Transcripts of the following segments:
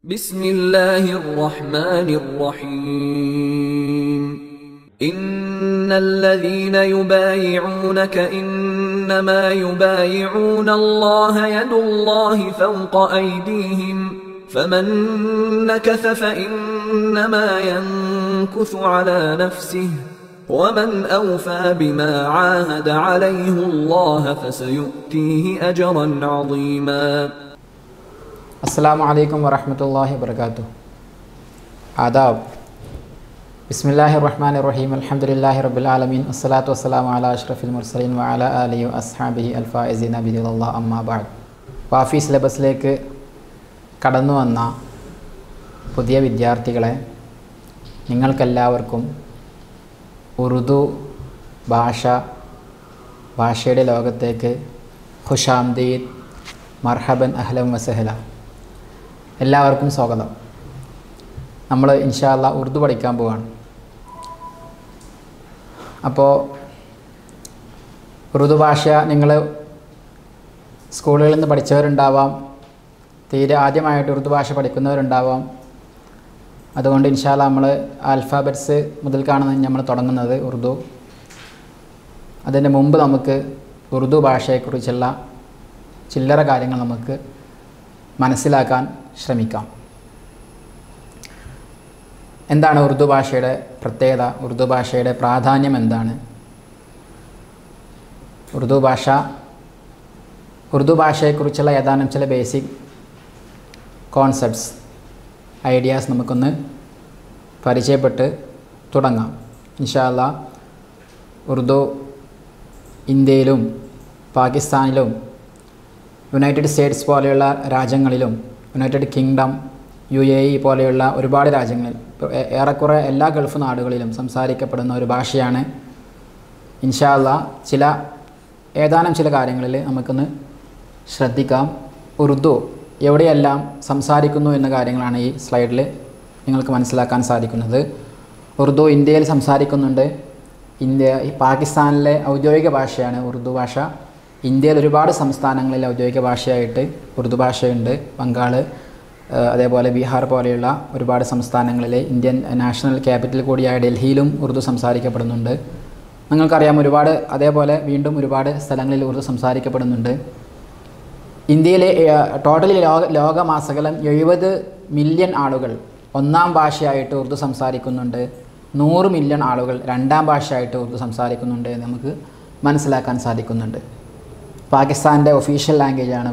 بسم الله الرحمن الرحيم إن الذين يبايعونك إنما يبايعون الله يد الله فوق أيديهم فمن نكث فإنما ينكث على نفسه ومن أوفى بما عاهد عليه الله فسيؤتيه أجرا عظيما അസ്സാം വലൈക്കും വറഹമത്തല്ലാഹി വർക്കാത്തു ആദാബ് ബിസ്മില്ലാഹി റഹ്മാൻ റഹീം അലഹമുല്ലാഹി റബുൽ ആലമീൻ അസ്സലാത്തു വസ്സലാം അല അഷ്റഫിൽ മുർസലീൻ വഅല അലിയു അസ്ഹാബിഹി അൽഫാഇസീന ബിദില്ലാ അമ്മാബാദ് വാഫി സിലബസിലേക്ക് കടന്നു വന്ന പുതിയ വിദ്യാർത്ഥികളെ നിങ്ങൾക്കെല്ലാവർക്കും ഉറുദു ഭാഷ ഭാഷയുടെ ലോകത്തേക്ക് ഖുഷാംദീദ് മർഹബൻ അഹ്ലം വസഹല എല്ലാവർക്കും സ്വാഗതം നമ്മൾ ഇൻഷാല്ല ഉറുദു പഠിക്കാൻ പോവാണ് അപ്പോൾ ഉറുദു ഭാഷ നിങ്ങൾ സ്കൂളുകളിൽ നിന്ന് പഠിച്ചവരുണ്ടാവാം തീരെ ആദ്യമായിട്ട് ഉറുദു ഭാഷ പഠിക്കുന്നവരുണ്ടാവാം അതുകൊണ്ട് ഇൻഷാല്ല നമ്മൾ ആൽഫാബറ്റ്സ് മുതൽക്കാണ് നമ്മൾ തുടങ്ങുന്നത് ഉറുദു അതിന് മുമ്പ് നമുക്ക് ഉറുദു ഭാഷയെക്കുറിച്ചുള്ള ചില്ലറ കാര്യങ്ങൾ നമുക്ക് മനസ്സിലാക്കാൻ ശ്രമിക്കാം എന്താണ് ഉറുദു ഭാഷയുടെ പ്രത്യേകത ഉറുദു ഭാഷയുടെ പ്രാധാന്യം എന്താണ് ഉറുദു ഭാഷ ഉറുദു ഭാഷയെക്കുറിച്ചുള്ള ഏതാനും ചില ബേസിക് കോൺസെപ്റ്റ്സ് ഐഡിയാസ് നമുക്കൊന്ന് പരിചയപ്പെട്ട് തുടങ്ങാം ഇൻഷാല്ല ഉറുദു ഇന്ത്യയിലും പാകിസ്ഥാനിലും യുണൈറ്റഡ് സ്റ്റേറ്റ്സ് പോലെയുള്ള രാജ്യങ്ങളിലും United Kingdom U A E പോലെയുള്ള ഒരുപാട് രാജ്യങ്ങളിൽ ഏറെക്കുറെ എല്ലാ ഗൾഫ് നാടുകളിലും സംസാരിക്കപ്പെടുന്ന ഒരു ഭാഷയാണ് ഇൻഷാല്ല ചില ഏതാനും ചില കാര്യങ്ങളിൽ നമുക്കൊന്ന് ശ്രദ്ധിക്കാം ഉറുദു എവിടെയെല്ലാം സംസാരിക്കുന്നു എന്ന കാര്യങ്ങളാണ് ഈ സ്ലൈഡിൽ നിങ്ങൾക്ക് മനസ്സിലാക്കാൻ സാധിക്കുന്നത് ഉറുദു ഇന്ത്യയിൽ സംസാരിക്കുന്നുണ്ട് ഇന്ത്യ ഈ പാകിസ്ഥാനിലെ ഔദ്യോഗിക ഭാഷയാണ് ഉറുദു ഭാഷ ഇന്ത്യയിൽ ഒരുപാട് സംസ്ഥാനങ്ങളിൽ ഔദ്യോഗിക ഭാഷയായിട്ട് ഉറുദു ഭാഷയുണ്ട് ബംഗാൾ അതേപോലെ ബീഹാർ പോലെയുള്ള ഒരുപാട് സംസ്ഥാനങ്ങളിൽ ഇന്ത്യൻ നാഷണൽ ക്യാപിറ്റൽ കൂടിയായ ഡൽഹിയിലും ഉറുദു സംസാരിക്കപ്പെടുന്നുണ്ട് നിങ്ങൾക്കറിയാം ഒരുപാട് അതേപോലെ വീണ്ടും ഒരുപാട് സ്ഥലങ്ങളിൽ ഉറുദു സംസാരിക്കപ്പെടുന്നുണ്ട് ഇന്ത്യയിലെ ടോട്ടലി ലോക ലോകമാസകലം എഴുപത് മില്യൺ ആളുകൾ ഒന്നാം ഭാഷയായിട്ട് ഉറുദു സംസാരിക്കുന്നുണ്ട് നൂറ് മില്യൺ ആളുകൾ രണ്ടാം ഭാഷയായിട്ട് ഉറുദു സംസാരിക്കുന്നുണ്ട് എന്ന് നമുക്ക് മനസ്സിലാക്കാൻ സാധിക്കുന്നുണ്ട് പാകിസ്ഥാൻ്റെ ഒഫീഷ്യൽ ലാംഗ്വേജാണ്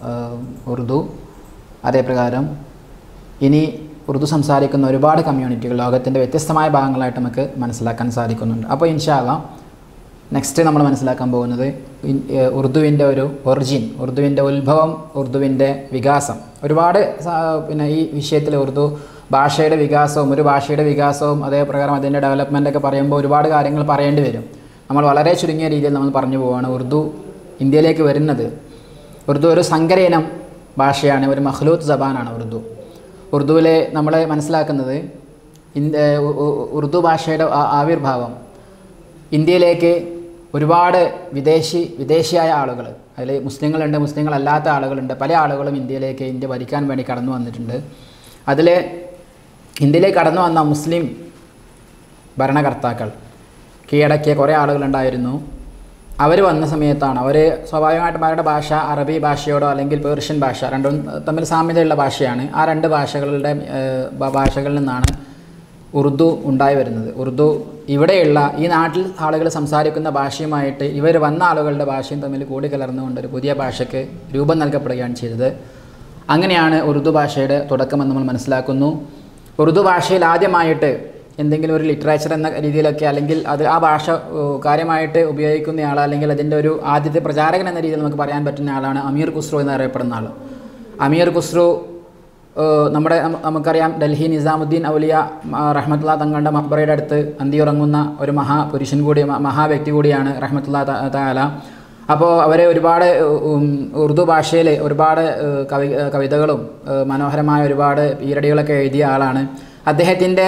ഉറുദു അതേപ്രകാരം ഇനി ഉറുദു സംസാരിക്കുന്ന ഒരുപാട് കമ്മ്യൂണിറ്റികൾ ലോകത്തിൻ്റെ വ്യത്യസ്തമായ ഭാഗങ്ങളായിട്ട് നമുക്ക് മനസ്സിലാക്കാൻ സാധിക്കുന്നുണ്ട് അപ്പോൾ ഇൻഷാല്ല നെക്സ്റ്റ് നമ്മൾ മനസ്സിലാക്കാൻ പോകുന്നത് ഉറുദുവിൻ്റെ ഒരു ഒറിജിൻ ഉറുദുവിൻ്റെ ഉത്ഭവം ഉറുദുവിൻ്റെ വികാസം ഒരുപാട് പിന്നെ ഈ വിഷയത്തിൽ ഉറുദു ഭാഷയുടെ വികാസവും ഒരു ഭാഷയുടെ വികാസവും അതേപ്രകാരം അതിൻ്റെ ഡെവലപ്മെൻ്റൊക്കെ പറയുമ്പോൾ ഒരുപാട് കാര്യങ്ങൾ പറയേണ്ടി വരും നമ്മൾ വളരെ ചുരുങ്ങിയ രീതിയിൽ നമ്മൾ പറഞ്ഞു പോവുകയാണ് ഉറുദു ഇന്ത്യയിലേക്ക് വരുന്നത് ഉറുദു ഒരു സങ്കരയിനം ഭാഷയാണ് ഒരു മഹ്ലൂത്ത് ജബാനാണ് ഉറുദു ഉറുദുവിലെ നമ്മൾ മനസ്സിലാക്കുന്നത് ഇന്ത്യ ഉറുദു ഭാഷയുടെ ആവിർഭാവം ഇന്ത്യയിലേക്ക് ഒരുപാട് വിദേശി വിദേശിയായ ആളുകൾ അതിൽ മുസ്ലിങ്ങളുണ്ട് മുസ്ലിങ്ങളല്ലാത്ത ആളുകളുണ്ട് പല ആളുകളും ഇന്ത്യയിലേക്ക് ഇന്ത്യ ഭരിക്കാൻ വേണ്ടി കടന്നു വന്നിട്ടുണ്ട് അതിൽ ഇന്ത്യയിലേക്ക് കടന്നു വന്ന മുസ്ലിം ഭരണകർത്താക്കൾ കീഴടക്കിയ കുറേ ആളുകളുണ്ടായിരുന്നു അവർ വന്ന സമയത്താണ് അവർ സ്വാഭാവികമായിട്ടും അവരുടെ ഭാഷ അറബി ഭാഷയോടോ അല്ലെങ്കിൽ പേർഷ്യൻ ഭാഷ രണ്ടും തമ്മിൽ സാമ്യതയുള്ള ഭാഷയാണ് ആ രണ്ട് ഭാഷകളുടെ ഭാഷകളിൽ നിന്നാണ് ഉറുദു ഉണ്ടായി വരുന്നത് ഉറുദു ഇവിടെയുള്ള ഈ നാട്ടിൽ ആളുകൾ സംസാരിക്കുന്ന ഭാഷയുമായിട്ട് ഇവർ വന്ന ആളുകളുടെ ഭാഷയും തമ്മിൽ കൂടിക്കലർന്നുകൊണ്ട് ഒരു പുതിയ ഭാഷയ്ക്ക് രൂപം നൽകപ്പെടുകയാണ് ചെയ്തത് അങ്ങനെയാണ് ഉറുദു ഭാഷയുടെ തുടക്കമെന്ന് നമ്മൾ മനസ്സിലാക്കുന്നു ഉറുദു ഭാഷയിൽ ആദ്യമായിട്ട് എന്തെങ്കിലും ഒരു ലിറ്ററേച്ചർ എന്ന രീതിയിലൊക്കെ അല്ലെങ്കിൽ അത് ആ ഭാഷ കാര്യമായിട്ട് ഉപയോഗിക്കുന്ന ആൾ അല്ലെങ്കിൽ അതിൻ്റെ ഒരു ആദ്യത്തെ പ്രചാരകൻ എന്ന രീതിയിൽ നമുക്ക് പറയാൻ പറ്റുന്ന ആളാണ് അമീർ ഖുസ്രു എന്നറിയപ്പെടുന്ന ആൾ അമീർ ഖുസ്രു നമ്മുടെ നമുക്കറിയാം ഡൽഹി നിസാമുദ്ദീൻ ഔലിയ റഹ്മത്തുള്ള തങ്ങളുടെ മക്ബറയുടെ അടുത്ത് അന്തിയുറങ്ങുന്ന ഒരു മഹാപുരുഷൻ കൂടി മഹാവ്യക്തി കൂടിയാണ് റഹ്മത്തുള്ള താല അപ്പോൾ അവരെ ഒരുപാട് ഉറുദു ഭാഷയിൽ ഒരുപാട് കവി കവിതകളും മനോഹരമായ ഒരുപാട് ഈരടികളൊക്കെ എഴുതിയ ആളാണ് അദ്ദേഹത്തിൻ്റെ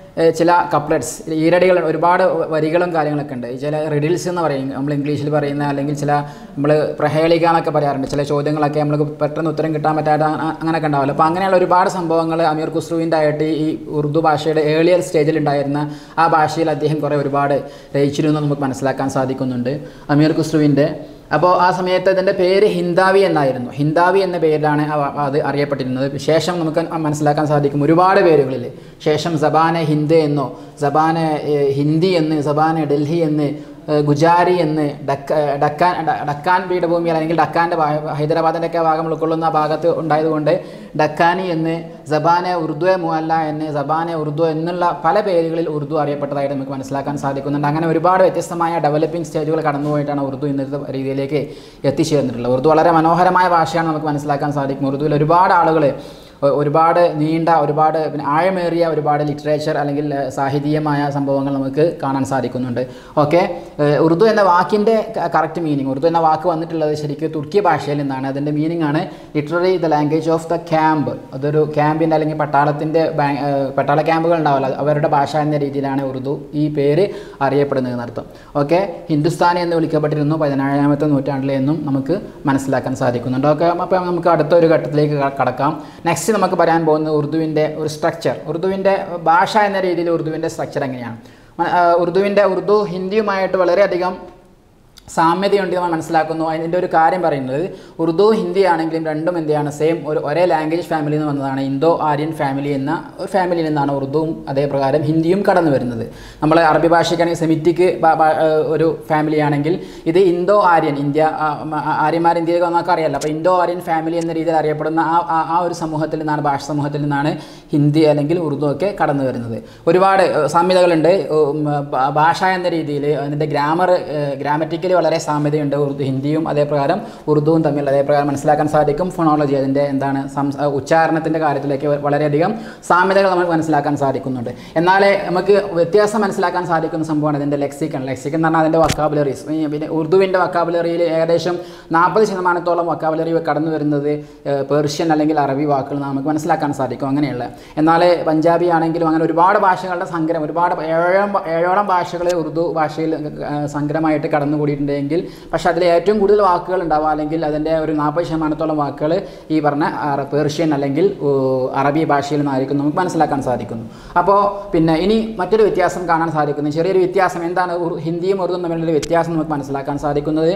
ഏഹ്, ചില കപ്ലറ്റ്സ് ഈരടികൾ ഒരുപാട് വരികളും കാര്യങ്ങളൊക്കെ ഉണ്ട് ചില റിഡിൽസ് എന്ന് പറയും നമ്മൾ ഇംഗ്ലീഷിൽ പറയുന്ന അല്ലെങ്കിൽ ചില നമ്മൾ പ്രഹേളിക എന്നൊക്കെ പറയാറുണ്ട് ചില ചോദ്യങ്ങളൊക്കെ നമുക്ക് പെട്ടെന്ന് ഉത്തരം കിട്ടാൻ പറ്റാത്ത അ- അങ്ങനെയൊക്കെ ഉണ്ടാവില്ല അപ്പോൾ അങ്ങനെയുള്ള ഒരുപാട് സംഭവങ്ങൾ അമീർ ഖുസ്രുവിൻ്റെ ആയിട്ട് ഈ ഉറുദു ഭാഷയുടെ ഏളിയർ സ്റ്റേജിൽ ഉണ്ടായിരുന്ന ആ ഭാഷയിൽ അദ്ദേഹം കുറേ ഒരുപാട് രചിച്ചിരുന്നു എന്ന് നമുക്ക് മനസ്സിലാക്കാൻ സാധിക്കുന്നുണ്ട് അമീർ ഖുസ്രുവിൻ്റെ അപ്പോൾ ആ സമയത്ത് അതിൻ്റെ പേര് ഹിന്ദാവി എന്നായിരുന്നു ഹിന്ദാവി എന്ന പേരിലാണ് അവ- അത് അറിയപ്പെട്ടിരുന്നത് ശേഷം നമുക്ക് മനസ്സിലാക്കാൻ സാധിക്കും ഒരുപാട് പേരുകളിൽ ശേഷം സബാനെ ഹിന്ദ് എന്നോ സബാനെ ഏഹ്, ഹിന്ദി എന്ന് സബാനെ ഡൽഹി എന്ന് ഏഹ്, ഗുജാരി എന്ന് ഡക്ക ഡക്കാൻ ഡ- ഡക്കാൻ പീഠഭൂമിയിൽ അല്ലെങ്കിൽ ഡക്കാൻ്റെ ഹൈദരാബാദിൻ്റെ ഒക്കെ ഭാഗം ഉൾക്കൊള്ളുന്ന ആ ഭാഗത്ത് ഉണ്ടായതുകൊണ്ട് ഡക്കാനി എന്ന് സബാനെ ഉറുദു മുഅല്ല എന്ന് സബാനെ ഉറുദു എന്നുള്ള പല പേരുകളിൽ ഉറുദു അറിയപ്പെട്ടതായിട്ട് നമുക്ക് മനസ്സിലാക്കാൻ സാധിക്കുന്നുണ്ട് അങ്ങനെ ഒരുപാട് വ്യത്യസ്തമായ ഡെവലപ്പിംഗ് സ്റ്റേജുകൾ കടന്നുപോയിട്ടാണ് ഉറുദു ഇന്നത്തെ രീതിയിലേക്ക് എത്തിച്ചേർന്നിട്ടുള്ളത് ഉറുദു വളരെ മനോഹരമായ ഭാഷയാണ് നമുക്ക് മനസ്സിലാക്കാൻ സാധിക്കും ഉറുദുവിൽ ഒരുപാട് ആളുകൾ ഒ- ഒരുപാട് നീണ്ട ഒരുപാട് പിന്നെ ആഴമേറിയ ഒരുപാട് ലിറ്ററേച്ചർ അല്ലെങ്കിൽ ഏഹ്, സാഹിതീയമായ സംഭവങ്ങൾ നമുക്ക് കാണാൻ സാധിക്കുന്നുണ്ട് ഓക്കെ ഉറുദു എന്ന വാക്കിൻ്റെ കറക്റ്റ് മീനിങ് ഉറുദു എന്ന വാക്ക് വന്നിട്ടുള്ളത് ശരിക്കും തുർക്കി ഭാഷയിൽ നിന്നാണ് അതിൻ്റെ മീനിങ് ആണ് literally the language of the camp അതൊരു ക്യാമ്പിൻ്റെ അല്ലെങ്കിൽ പട്ടാളത്തിൻ്റെ ബാ- ഏഹ്, പട്ടാള ക്യാമ്പുകൾ ഉണ്ടാവില്ല അവരുടെ ഭാഷ എന്ന രീതിയിലാണ് ഉറുദു ഈ പേര് അറിയപ്പെടുന്നത് എന്നർത്ഥം ഓക്കെ ഹിന്ദുസ്ഥാനി എന്ന് വിളിക്കപ്പെട്ടിരുന്നു പതിനേഴാമത്തെ നൂറ്റാണ്ടിലെ എന്നും നമുക്ക് മനസ്സിലാക്കാൻ സാധിക്കുന്നുണ്ട് ഓക്കെ അപ്പോൾ നമുക്ക് അടുത്ത ഒരു ഘട്ടത്തിലേക്ക് ക- കടക്കാം നെക്സ്റ്റ് നമുക്ക് പറയാൻ പോകുന്നത് ഉറുദുവിൻ്റെ ഒരു സ്ട്രക്ചർ ഉറുദുവിൻ്റെ ഭാഷ എന്ന രീതിയിൽ ഉറുദുവിൻ്റെ സ്ട്രക്ചർ എങ്ങനെയാണ് മ- ആ, ഉറുദുവിൻ്റെ ഉറുദു ഹിന്ദിയുമായിട്ട് വളരെയധികം സാമ്യതയുണ്ട് നമ്മൾ മനസ്സിലാക്കുന്നു അതിൻ്റെ ഒരു കാര്യം പറയുന്നത് ഉറുദു ഹിന്ദി ആണെങ്കിലും രണ്ടും എന്തെയാണ് സെയിം ഒരു ഒരേ ലാംഗ്വേജ് ഫാമിലി എന്ന് വന്നതാണ് ഇന്തോ ആര്യൻ ഫാമിലി എന്ന ഒരു ഫാമിലിയിൽ നിന്നാണ് ഉറുദുവും അതേ പ്രകാരം ഹിന്ദിയും കടന്നു വരുന്നത് നമ്മൾ അറബി ഭാഷയ്ക്കാണെങ്കിൽ സെമിറ്റിക് ബ- ബ- ഏഹ് ഒരു ഫാമിലി ആണെങ്കിൽ ഇത് ഇന്തോ ആര്യൻ ഇന്ത്യ ആ, മ- ആ- ആര്യന്മാർ ഇന്ത്യയിൽ വന്നൊക്കെ അറിയാലോ അപ്പോൾ ഇന്തോ ആര്യൻ ഫാമിലി എന്ന രീതിയിൽ അറിയപ്പെടുന്ന ആ ആ- ആ ഒരു സമൂഹത്തിൽ നിന്നാണ് ഭാഷ സമൂഹത്തിൽ നിന്നാണ് ഹിന്ദി അല്ലെങ്കിൽ ഉറുദു ഒക്കെ കടന്നു വരുന്നത് ഒരുപാട് ഏഹ്, സാമ്യതകളുണ്ട് ഉം, ഭ- ഭാഷ എന്ന രീതിയിൽ അതിൻ്റെ ഗ്രാമർ ഗ്രാമറ്റിക്കലി വളരെ സാമ്യതയുണ്ട് ഉറുദു ഹിന്ദിയും അതേപ്രകാരം ഉറുദുവും തമ്മിൽ അതേപ്രകാരം മനസ്സിലാക്കാൻ സാധിക്കും ഫോണോളജി അതിൻ്റെ എന്താണ് സംസ് ഉച്ചാരണത്തിൻ്റെ കാര്യത്തിലേക്ക് വളരെയധികം സാമ്യതകൾ നമുക്ക് മനസ്സിലാക്കാൻ സാധിക്കുന്നുണ്ട് എന്നാൽ നമുക്ക് വ്യത്യാസം മനസ്സിലാക്കാൻ സാധിക്കുന്ന സംഭവമാണ് ഇതിൻ്റെ ലെക്സിക്കൺ ലെക്സിക്കൺ എന്ന് പറഞ്ഞാൽ അതിൻ്റെ വക്കാബുലറീസ് പിന്നെ ഉറുദുവിൻ്റെ വക്കാബുലറിയിൽ ഏകദേശം നാൽപ്പത് ശതമാനത്തോളം വക്കാബുലറി കടന്നു വരുന്നത് ഏഹ്, പേർഷ്യൻ അല്ലെങ്കിൽ അറബി വാക്കുകൾ നമുക്ക് മനസ്സിലാക്കാൻ സാധിക്കും അങ്ങനെയുള്ള എന്നാൽ പഞ്ചാബി ആണെങ്കിലും അങ്ങനെ ഒരുപാട് ഭാഷകളുടെ സംഗ്രഹം ഒരുപാട് ഏഴോളം ഏഴോളം ഭാഷകൾ ഉറുദു ഭാഷയിൽ ഏഹ്, സംഗ്രഹമായിട്ട് കടന്നുകൂടിയിട്ടുണ്ടെങ്കിൽ പക്ഷേ അതിൽ ഏറ്റവും കൂടുതൽ വാക്കുകൾ ഉണ്ടാവുക അല്ലെങ്കിൽ അതിൻ്റെ ഒരു നാൽപ്പത് ശതമാനത്തോളം വാക്കുകൾ ഈ പറഞ്ഞ അറ- പേർഷ്യൻ അല്ലെങ്കിൽ ഊ, അറബി ഭാഷയിൽ നിന്നായിരിക്കും നമുക്ക് മനസ്സിലാക്കാൻ സാധിക്കുന്നു അപ്പോൾ പിന്നെ ഇനി മറ്റൊരു വ്യത്യാസം കാണാൻ സാധിക്കുന്നു ചെറിയൊരു വ്യത്യാസം എന്താണ് ഉറു- ഹിന്ദിയും ഉറുദും തമ്മിലുള്ള വ്യത്യാസം നമുക്ക് മനസ്സിലാക്കാൻ സാധിക്കുന്നത്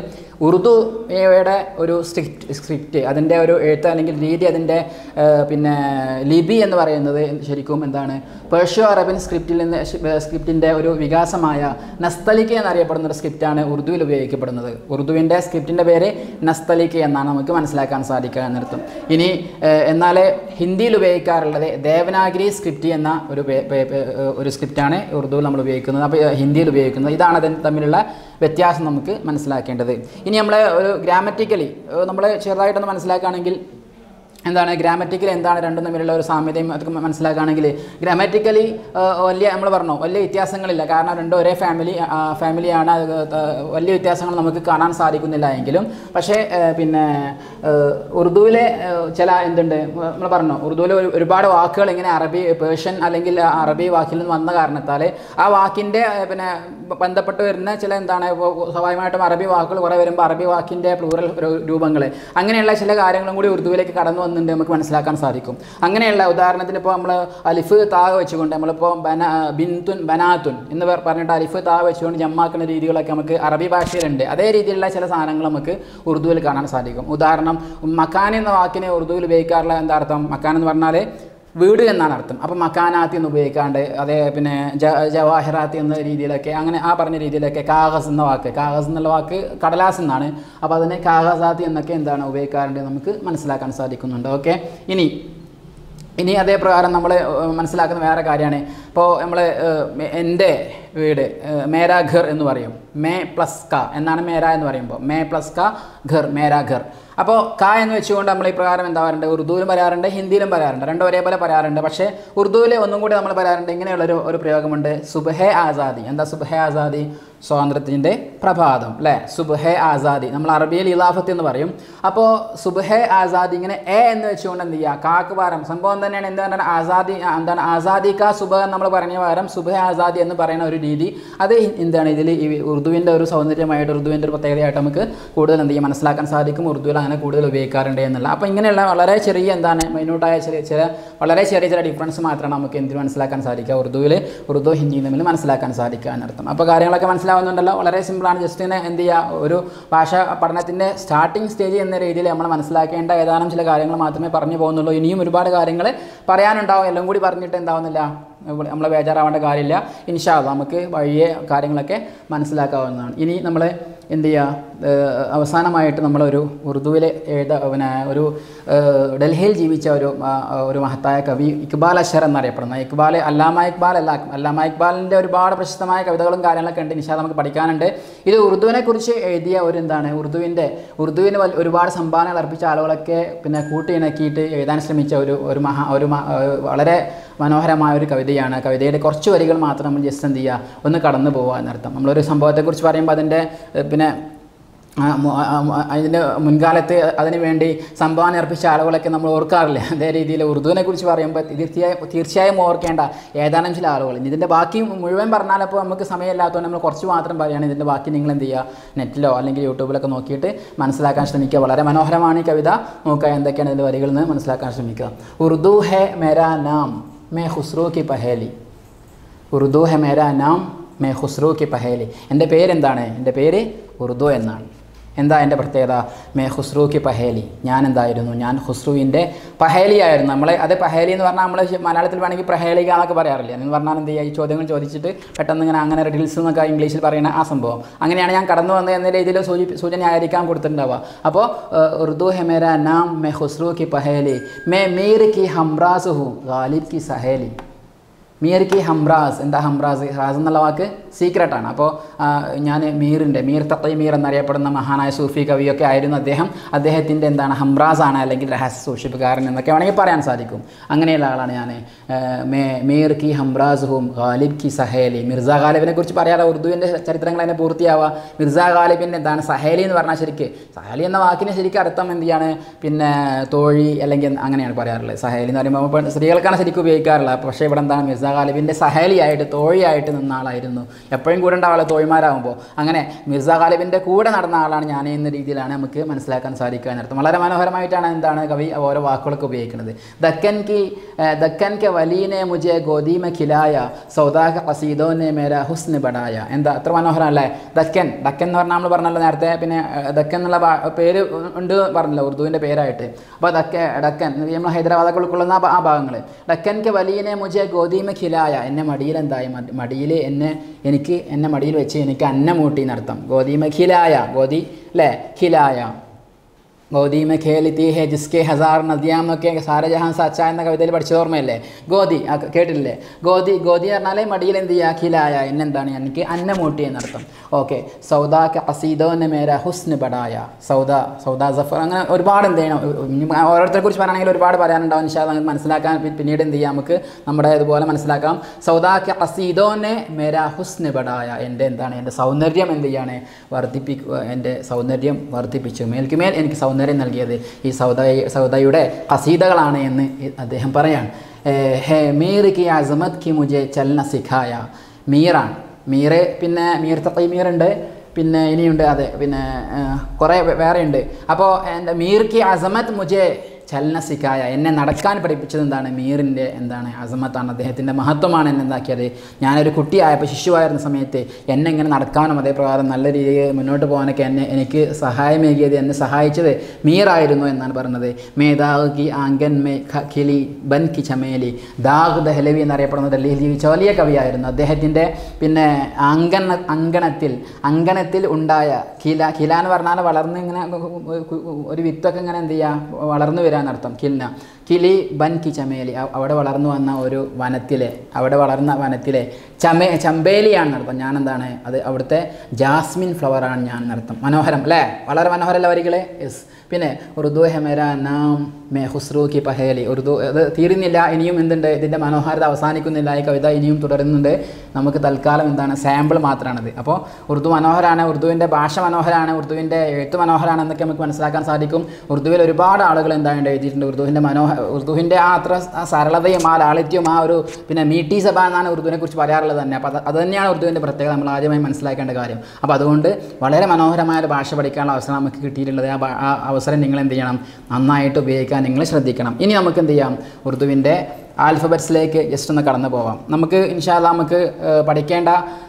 ഉറുദുയുടെ ഒരു സ്ക്രിപ്റ്റ് സ്ക്രിപ്റ്റ് അതിൻ്റെ ഒരു എഴുത്ത് അല്ലെങ്കിൽ രീതി അതിൻ്റെ ഏഹ്, പിന്നെ ലിപി എന്ന് പറയുന്നത് ശരിക്കും എന്താണ് പേർഷ്യോ അറബിൻ സ്ക്രിപ്റ്റിൽ നിന്ന് സ്ക്രിപ്റ്റിൻ്റെ ഒരു വികാസമായ നസ്തലിക്ക എന്നറിയപ്പെടുന്ന ഒരു സ്ക്രിപ്റ്റാണ് ഉറുദുവിൽ ഉപയോഗിക്കപ്പെടുന്നത് ഉറുദുവിൻ്റെ സ്ക്രിപ്റ്റിൻ്റെ പേര് നസ്തലിക്ക എന്നാണ് നമുക്ക് മനസ്സിലാക്കാൻ സാധിക്കുക എന്നർത്ഥം ഇനി ഏഹ്, എന്നാൽ ഹിന്ദിയിൽ ഉപയോഗിക്കാറുള്ളത് ദേവനാഗിരി സ്ക്രിപ്റ്റ് എന്ന ഒരു പേ- പേ- പേ- ഒരു സ്ക്രിപ്റ്റാണ് ഉറുദുവിൽ നമ്മൾ ഉപയോഗിക്കുന്നത് അപ്പോൾ ഹിന്ദിയിൽ ഉപയോഗിക്കുന്നത് ഇതാണ് അതിന് തമ്മിലുള്ള വ്യത്യാസം നമുക്ക് മനസ്സിലാക്കേണ്ടത് ഇനി നമ്മൾ ഒരു ഗ്രാമറ്റിക്കലി നമ്മൾ ചെറുതായിട്ടൊന്ന് മനസ്സിലാക്കുകയാണെങ്കിൽ എന്താണ് ഗ്രാമറ്റിക്കലി എന്താണ് രണ്ടും തമ്മിലുള്ള ഒരു സാമ്യതയും അതൊക്കെ മനസ്സിലാക്കുകയാണെങ്കിൽ ഗ്രാമറ്റിക്കലി വലിയ നമ്മൾ പറഞ്ഞു വലിയ വ്യത്യാസങ്ങളില്ല കാരണം രണ്ടും ഒരേ ഫാമിലി ഫാമിലിയാണ് അത് ത- വലിയ വ്യത്യാസങ്ങൾ നമുക്ക് കാണാൻ സാധിക്കുന്നില്ല എങ്കിലും പക്ഷേ ആ, പിന്നെ ആ, ഉറുദുവിലെ ആ, ചില എന്തുണ്ട് നമ്മൾ പറഞ്ഞു ഉറുദുവിൽ ഒരു- ഒരുപാട് വാക്കുകൾ ഇങ്ങനെ അറബി പേർഷ്യൻ അല്ലെങ്കിൽ ആ അറബി വാക്കിൽ നിന്ന് വന്ന കാരണത്താൽ ആ വാക്കിൻ്റെ ആ, പിന്നെ ബ- ബന്ധപ്പെട്ട് വരുന്ന ചില എന്താണ് ഇപ്പോൾ സ്വാഭാവികമായിട്ടും അറബി വാക്കുകൾ കുറേ വരുമ്പോൾ അറബി വാക്കിൻ്റെ പ്ലൂറൽ രൂപങ്ങൾ അങ്ങനെയുള്ള ചില കാര്യങ്ങളും കൂടി ഉറുദുവിലേക്ക് കടന്നു വന്നിട്ടുണ്ട് നമുക്ക് മനസ്സിലാക്കാൻ സാധിക്കും അങ്ങനെയുള്ള ഉദാഹരണത്തിന് ഇപ്പോൾ നമ്മൾ അലിഫ് താഗ് വെച്ചുകൊണ്ട് നമ്മളിപ്പോൾ ബന ബിന്തുൻ ബനാത്തുൻ എന്ന് പർ- പറഞ്ഞിട്ട് അലിഫ് താഗ് വെച്ചുകൊണ്ട് ജമ്മാക്കുന്ന രീതികളൊക്കെ നമുക്ക് അറബി ഭാഷയിലുണ്ട് അതേ രീതിയിലുള്ള ചില സാധനങ്ങൾ നമുക്ക് ഉറുദുവിൽ കാണാൻ സാധിക്കും ഉദാഹരണം മക്കാൻ എന്ന വാക്കിനെ ഉറുദുവിൽ ഉപയോഗിക്കാറുള്ള എന്താ അർത്ഥം മക്കാൻ എന്ന് പറഞ്ഞാൽ വീട് എന്നാണ് അർത്ഥം അപ്പോൾ മക്കാനാത്തി എന്ന് ഉപയോഗിക്കാണ്ട് അതേ പിന്നെ ജ ജവാഹിറാത്തി എന്ന രീതിയിലൊക്കെ അങ്ങനെ ആ പറഞ്ഞ രീതിയിലൊക്കെ കാഗസ് എന്ന വാക്ക് കാഗസ് എന്നുള്ള വാക്ക് കടലാസ് എന്നാണ് അപ്പോൾ അതിനെ കാഗസാത്തി എന്നൊക്കെ എന്താണ് ഉപയോഗിക്കാറുണ്ട് നമുക്ക് മനസ്സിലാക്കാൻ സാധിക്കുന്നുണ്ട് ഓക്കെ ഇനി ഇനി അതേ പ്രകാരം നമ്മൾ മനസ്സിലാക്കുന്ന വേറെ കാര്യമാണ് ഇപ്പോൾ നമ്മൾ എൻ്റെ വീട് ഏഹ്, മേരാ ഘർ എന്ന് പറയും മേ പ്ലസ് ക എന്നാണ് മേര എന്ന് പറയുമ്പോൾ മേ പ്ലസ് ക ഘർ മേരാ ഘർ അപ്പോൾ ക എന്ന് വെച്ചുകൊണ്ട് നമ്മൾ ഈ പ്രകാരം എന്താ പറയുക ഉറുദുവിലും പറയാറുണ്ട് ഹിന്ദിയിലും പറയാറുണ്ട് രണ്ടും ഒരേപോലെ പറയാറുണ്ട് പക്ഷേ ഉറുദുവിൽ ഒന്നും കൂടി നമ്മൾ പറയാറുണ്ട് ഇങ്ങനെയുള്ളൊരു ഒരു പ്രയോഗമുണ്ട് സുബഹെ ആസാദി എന്താ സുബഹെ ആസാദി സ്വാതന്ത്ര്യത്തിൻ്റെ പ്രഭാതം അല്ലേ സുബഹെ ആസാദി നമ്മൾ അറബിയിൽ ഇലാഫത്ത് എന്ന് പറയും അപ്പോൾ സുബഹെ ആസാദി ഇങ്ങനെ എ എന്ന് വെച്ചുകൊണ്ട് എന്ത് ചെയ്യുക കാക്ക് പാരം സംഭവം തന്നെയാണ് എന്താണ് ആസാദി ആ, എന്താണ് ആസാദി കാ സുബഹ നമ്മൾ നമ്മൾ പറഞ്ഞ പകരം സുബഹ ആസാദി എന്ന് പറയുന്ന ഒരു രീതി അത് എന്താണ് ഇതിൽ ഈ ഉറുദുവിൻ്റെ ഒരു സൗന്ദര്യമായിട്ട് ഉറുദുവിൻ്റെ ഒരു പ്രത്യേകതയായിട്ട് നമുക്ക് കൂടുതൽ എന്ത് ചെയ്യും മനസ്സിലാക്കാൻ സാധിക്കും ഉറുദുവിൽ അങ്ങനെ കൂടുതൽ ഉപയോഗിക്കാറുണ്ട് എന്നുള്ള അപ്പോൾ ഇങ്ങനെയുള്ള വളരെ ചെറിയ എന്താണ് മൈന്യൂട്ടായ ചെറിയ ചില വളരെ ചെറിയ ചില ഡിഫറൻസ് മാത്രമാണ് നമുക്ക് എന്തിന് മനസ്സിലാക്കാൻ സാധിക്കുക ഉറുദുവിൽ ഉറുദു ഹിന്ദിയും തമ്മിൽ മനസ്സിലാക്കാൻ സാധിക്കുക എന്നർത്ഥം അപ്പോൾ കാര്യങ്ങളൊക്കെ മനസ്സിലാവുന്നുണ്ടല്ലോ വളരെ സിമ്പിളാണ് ജസ്റ്റ് ഇങ്ങനെ എന്ത് ചെയ്യുക ഒരു ഭാഷ പഠനത്തിൻ്റെ സ്റ്റാർട്ടിംഗ് സ്റ്റേജ് എന്ന രീതിയിൽ നമ്മൾ മനസ്സിലാക്കേണ്ട ഏതാനും ചില കാര്യങ്ങൾ മാത്രമേ പറഞ്ഞു പോകുന്നുള്ളൂ ഇനിയും ഒരുപാട് കാര്യങ്ങൾ പറയാനുണ്ടാവും എല്ലാം കൂടി പറഞ്ഞിട്ട് എന്താവുന്നില്ല നമ്മൾ ബേജാറാവേണ്ട കാര്യമില്ല ഇൻഷാല്ല നമുക്ക് വഴിയെ കാര്യങ്ങളൊക്കെ മനസ്സിലാക്കാവുന്നതാണ് ഇനി നമ്മൾ എന്ത് ചെയ്യുക ഏഹ് അവസാനമായിട്ട് നമ്മളൊരു ഉറുദുവിൽ എഴുത പിന്നെ ഒരു ഏഹ് ഡൽഹിയിൽ ജീവിച്ച ഒരു ആ, ഒരു മഹത്തായ കവി ഇക്ബാൽ അഷർ എന്നറിയപ്പെടുന്ന ഇക്ബാൽ അല്ലാമ ഇക്ബാൽ അല്ല അല്ലാമ ഇക്ബാലിൻ്റെ ഒരുപാട് പ്രശസ്തമായ കവിതകളും കാര്യങ്ങളൊക്കെ ഉണ്ട് നിഷാദ് നമുക്ക് പഠിക്കാനുണ്ട് ഇത് ഉറുദുവിനെ കുറിച്ച് എഴുതിയ ഒരു എന്താണ് ഉറുദുവിൻ്റെ ഉറുദുവിന് വൽ- ഒരുപാട് സംഭാവനകൾ അർപ്പിച്ച ആളുകളൊക്കെ പിന്നെ കൂട്ടിയിണക്കിയിട്ട് എഴുതാൻ ശ്രമിച്ച ഒരു ഒരു മഹാ ഒരു മ- ഏഹ് വളരെ മനോഹരമായ ഒരു കവിതയാണ് കവിതയുടെ കുറച്ച് വരികൾ മാത്രം നമ്മൾ ജസ്റ്റ് എന്ത് ചെയ്യുക ഒന്ന് കടന്നു പോവുക എന്നർത്ഥം നമ്മളൊരു സംഭവത്തെക്കുറിച്ച് പറയുമ്പോൾ അതിൻ്റെ ഏഹ്, പിന്നെ ആ, മു- ആ, ആ, അതിൻ്റെ മുൻകാലത്ത് അതിന് വേണ്ടി സംഭാവന അർപ്പിച്ച ആളുകളൊക്കെ നമ്മൾ ഓർക്കാറില്ല അതേ രീതിയിൽ ഉറുദുവിനെ കുറിച്ച് പറയുമ്പോൾ തീർച്ചയായും തീർച്ചയായും ഓർക്കേണ്ട ഏതാനും ചില ആളുകൾ ഇനി ഇതിൻ്റെ ബാക്കി മുഴുവൻ പറഞ്ഞാലപ്പോൾ നമുക്ക് സമയമില്ലാത്തതുകൊണ്ട് നമ്മൾ കുറച്ച് മാത്രം പറയുകയാണ് ഇതിൻ്റെ ബാക്കി നിങ്ങൾ എന്ത് ചെയ്യുക നെറ്റിലോ അല്ലെങ്കിൽ യൂട്യൂബിലൊക്കെ നോക്കിയിട്ട് മനസ്സിലാക്കാൻ ശ്രമിക്കുക വളരെ മനോഹരമാണ് ഈ കവിത നോക്കുക എന്തൊക്കെയാണ് ഇതിൻ്റെ വരികളിൽ നിന്ന് മനസ്സിലാക്കാൻ ശ്രമിക്കുക ഉറുദു ഹെ മേരാ നാം മേ ഖുസ്രു കി പഹേലി ഉറുദു ഹെ മേരാ നാം മേ ഖുസ്രു കി പഹേലി എൻ്റെ പേരെന്താണ് എൻ്റെ പേര് ഉറുദു എന്നാണ് എന്താ എൻ്റെ പ്രത്യേകത മേ ഖുസ്രു കി പഹേലി ഞാൻ എന്തായിരുന്നു ഞാൻ ഖുസ്രുവിൻ്റെ പഹേലി ആയിരുന്നു നമ്മൾ അത് പഹേലി എന്ന് പറഞ്ഞാൽ നമ്മൾ മലയാളത്തിൽ വേണമെങ്കിൽ പ്രഹേലിക എന്നൊക്കെ പറയാറില്ല എന്ന് പറഞ്ഞാൽ എന്ത് ചെയ്യുക ഈ ചോദ്യങ്ങൾ ചോദിച്ചിട്ട് പെട്ടെന്ന് ഇങ്ങനെ അങ്ങനെ റിഡിൽസ് എന്നൊക്കെ ഇംഗ്ലീഷിൽ പറയുന്ന ആ സംഭവം അങ്ങനെയാണ് ഞാൻ കടന്നു വന്നത് എന്ന രീതിയിൽ സൂചി സൂചന ആയിരിക്കാൻ കൊടുത്തിട്ടുണ്ടാവുക അപ്പോൾ ഉറുദു ഹെ മേര നാം മേ ഖുസ്രു കി പഹേലി മേ മീർ കി ഹംറാസ് ഹു ഗാലിബ് കി സഹേലി മീർ കി ഹംറാസ് എന്താ ഹംറാസ് റാസ് എന്നുള്ള വാക്ക് സീക്രട്ടാണ് അപ്പോൾ ഞാൻ മീറിൻ്റെ മീർ തത്തൈ മീർ എന്നറിയപ്പെടുന്ന മഹാനായ സൂഫി കവിയൊക്കെ ആയിരുന്നു അദ്ദേഹം അദ്ദേഹത്തിൻ്റെ എന്താണ് ഹംറാസ് ആണ് അല്ലെങ്കിൽ രഹസ്യ സൂക്ഷിപ്പുകാരൻ എന്നൊക്കെ വേണമെങ്കിൽ പറയാൻ സാധിക്കും അങ്ങനെയുള്ള ആളാണ് ഞാൻ മേ മീർ കി ഹംറാസ് ഹും ഗാലിബ് കി സഹേലി മിർസ ഗാലിബിനെ കുറിച്ച് പറയാതെ ഉറുദുവിൻ്റെ ചരിത്രങ്ങൾ അതിനെ പൂർത്തിയാവുക മിർസ ഗാലിബിൻ്റെ എന്താണ് സഹേലി എന്ന് പറഞ്ഞാൽ ശരിക്ക് സഹേലി എന്ന വാക്കിന് ശരിക്കും അർത്ഥം എന്ത് ചെയ്യാണ് പിന്നെ തോഴി അല്ലെങ്കിൽ അങ്ങനെയാണ് പറയാറുള്ളത് സഹേലി എന്ന് പറയുമ്പോൾ ഇപ്പോൾ സ്ത്രീകൾക്കാണ് ശരിക്കും ഉപയോഗിക്കാറുള്ളത് പക്ഷേ ഇവിടെ എന്താണ് മിർസ ഗാലിബിൻ്റെ സഹേലിയായിട്ട് തോഴിയായിട്ട് നിന്ന ആളായിരുന്നു എപ്പോഴും കൂടെ ഉണ്ടാവുക തോഴിമാരാകുമ്പോൾ അങ്ങനെ മിർസ ഗാലിബിൻ്റെ കൂടെ നടന്ന ആളാണ് ഞാൻ എന്ന രീതിയിലാണ് നമുക്ക് മനസ്സിലാക്കാൻ സാധിക്കുക എന്നർത്ഥം വളരെ മനോഹരമായിട്ടാണ് എന്താണ് കവി ഓരോ വാക്കുകളൊക്കെ ഉപയോഗിക്കുന്നത് ദക്കൻ കി ഏഹ്, ദക്കൻ കെ വലീനെ മുജെ ഗോദീമ ഖിലായ സൗദാഖ കസീദോനെ മേര ഹുസ്ന് ബടായ എന്താ അത്ര മനോഹരം അല്ലേ ദക്കൻ ദക്കൻ എന്ന് പറഞ്ഞാൽ നമ്മൾ പറഞ്ഞല്ലോ നേരത്തെ പിന്നെ ഏഹ്, ദക്കൻ എന്നുള്ള ഭാ- പേര് ഉണ്ട് പറഞ്ഞല്ലോ ഉറുദുവിൻ്റെ പേരായിട്ട് അപ്പോൾ ദക്ക ഡക്കൻ നമ്മൾ ഹൈദരാബാദൊക്കെ ഉൾക്കൊള്ളുന്ന ആ ഭാ- ആ ഭാഗങ്ങൾ ഡക്കൻ കെ വലീനെ മുജെ ഗോദീമ ഖിലായ എന്നെ മടിയിൽ എന്തായി മടിയിൽ എന്നെ എനിക്ക് എന്നെ മടിയിൽ വെച്ച് എനിക്ക് അന്നമൂട്ടി എന്നർത്ഥം ഗോദീമ ഖിലായ ഗോദി അല്ലേ ഖിലായ ഗോദി മെ ഖേലിത്തി ഹെ ജിസ്കെ ഹസാർ നദിയാം എന്നൊക്കെ സാര ജഹാൻ സച്ച എന്ന കവിതയിൽ പഠിച്ചത് ഓർമ്മയല്ലേ ഗോദി ആ കേട്ടിട്ടില്ലേ ഗോദി ഗോദി എന്ന് പറഞ്ഞാൽ മടിയിൽ എന്ത് ചെയ്യുക ഖിലായ എന്നെന്താണ് എനിക്ക് അന്നമൂട്ടി എന്നർത്ഥം ഓക്കെ സൗദ അസീദോന്റെ മേര ഹുസ്ന് ബടായ സൗദ സൗദ സഫർ അങ്ങനെ ഒരുപാട് എന്ത് ചെയ്യണം ഇനി ഓരോരുത്തരെ കുറിച്ച് പറയുകയാണെങ്കിൽ ഒരുപാട് പറയാനുണ്ടാവും നിഷാദ് നമുക്ക് മനസ്സിലാക്കാൻ പി- പിന്നീട് എന്ത് ചെയ്യാം നമുക്ക് നമ്മുടെ ഇതുപോലെ മനസ്സിലാക്കാം സൗദാക്ക് അസീദോനെ മേര ഹുസ്ന് ബടായ എൻ്റെ എന്താണ് എൻ്റെ സൗന്ദര്യം എന്ത് ചെയ്യാണ് വർദ്ധിപ്പിക്കുക എൻ്റെ സൗന്ദര്യം വർദ്ധിപ്പിച്ചു മേൽക്കുമേൽ എനിക്ക് സൗന്ദര്യം നൽകിയത് ഈ സൗദ സൗദയുടെ കസീതകളാണ് എന്ന് ഈ അദ്ദേഹം പറയാണ് ഏഹ്, ഹേ മീർ കി അസമത് കി മുജെ ചലന സിഖായ മീറാണ് മീറ് പിന്നെ മീർ തത്തൈ മീറുണ്ട് പിന്നെ ഇനിയുണ്ട് അതെ പിന്നെ ഏഹ്, കുറേ വേ- വേറെ ഉണ്ട് അപ്പോൾ എൻ്റെ മീർ കി അസമത് മുജെ ചലന സിക്കായ എന്നെ നടക്കാൻ പഠിപ്പിച്ചത് എന്താണ് മീറിൻ്റെ എന്താണ് അസമത്താണ് അദ്ദേഹത്തിൻ്റെ മഹത്വമാണ് എന്നെ എന്താക്കിയത് ഞാനൊരു കുട്ടിയായപ്പോൾ ശിശുവായിരുന്ന സമയത്ത് എന്നെ ഇങ്ങനെ നടക്കാനും അതേപ്രകാരം നല്ല രീതിയിൽ മുന്നോട്ട് പോകാനൊക്കെ എന്നെ എനിക്ക് സഹായമേകിയത് എന്നെ സഹായിച്ചത് മീറായിരുന്നു എന്നാണ് പറയുന്നത് മേ ദാഗ് കി ആങ്കൻ മേ ഖ- ഖിലി ബൻ കി ചമേലി ദാഗ് ദഹലവി എന്നറിയപ്പെടുന്ന ഡൽഹിയിൽ ജീവിച്ച വലിയ കവിയായിരുന്നു അദ്ദേഹത്തിൻ്റെ പിന്നെ അങ്കണ അങ്കണത്തിൽ അങ്കണത്തിൽ ഉണ്ടായ കില കില എന്ന് പറഞ്ഞാൽ വളർന്ന് ഇങ്ങനെ ഒരു വിത്തൊക്കെ ഇങ്ങനെ എന്ത് ചെയ്യുക വളർന്നു വരാനർത്ഥം കിൽന കിലി ബൻ കി ചമേലി അ- അവിടെ വളർന്നു വന്ന ഒരു വനത്തിലെ അവിടെ വളർന്ന വനത്തിലെ ചമേ ചമ്പേലിയാണ് നടത്തം ഞാൻ എന്താണ് അത് അവിടുത്തെ ജാസ്മിൻ ഫ്ലവറാണ് ഞാൻ നടത്തം മനോഹരം അല്ലേ വളരെ മനോഹരമല്ല വരികളെ യെസ് പിന്നെ ഉറുദു ഹെമേര നാം മേ ഹുസ്രു കി പഹേലി ഉറുദു അത് തീരുന്നില്ല ഇനിയും എന്തുണ്ട് ഇതിൻ്റെ മനോഹാരിത അവസാനിക്കുന്നില്ല ഈ കവിത ഇനിയും തുടരുന്നുണ്ട് നമുക്ക് തൽക്കാലം എന്താണ് സാമ്പിൾ മാത്രമാണിത് അപ്പോൾ ഉറുദു മനോഹരമാണ് ഉറുദുവിൻ്റെ ഭാഷ മനോഹരമാണ് ഉറുദുവിൻ്റെ എഴുത്ത് മനോഹരമാണ് എന്നൊക്കെ നമുക്ക് മനസ്സിലാക്കാൻ സാധിക്കും ഉറുദുവിൽ ഒരുപാട് ആളുകൾ എന്താണ് എഴുതിയിട്ടുണ്ട് ഉറുദുവിൻ്റെ മനോഹ ഉറുദുവിൻ്റെ ആ അത്ര ആ സരളതയും ആ ലാളിത്യവും ആ ഒരു പിന്നെ മീട്ടി സഭ എന്നാണ് ഉറുദുവിനെ കുറിച്ച് പറയാറുള്ളത് തന്നെ അപ്പോൾ അത് അത് തന്നെയാണ് ഉറുദുവിൻ്റെ പ്രത്യേകത നമ്മൾ ആദ്യമായി മനസ്സിലാക്കേണ്ട കാര്യം അപ്പോൾ അതുകൊണ്ട് വളരെ മനോഹരമായ ഒരു ഭാഷ പഠിക്കാനുള്ള അവസരം നമുക്ക് കിട്ടിയിട്ടുള്ളത് ആ ഭാ- ആ അവസരം നിങ്ങൾ എന്ത് ചെയ്യണം നന്നായിട്ട് ഉപയോഗിക്കാൻ നിങ്ങൾ ശ്രദ്ധിക്കണം ഇനി നമുക്ക് എന്ത് ചെയ്യാം ഉറുദുവിൻ്റെ ആൽഫബറ്റ്സിലേക്ക് ജസ്റ്റ് ഒന്ന് കടന്നു പോവാം നമുക്ക് ഇൻഷാല്ല നമുക്ക് ഏഹ്, പഠിക്കേണ്ട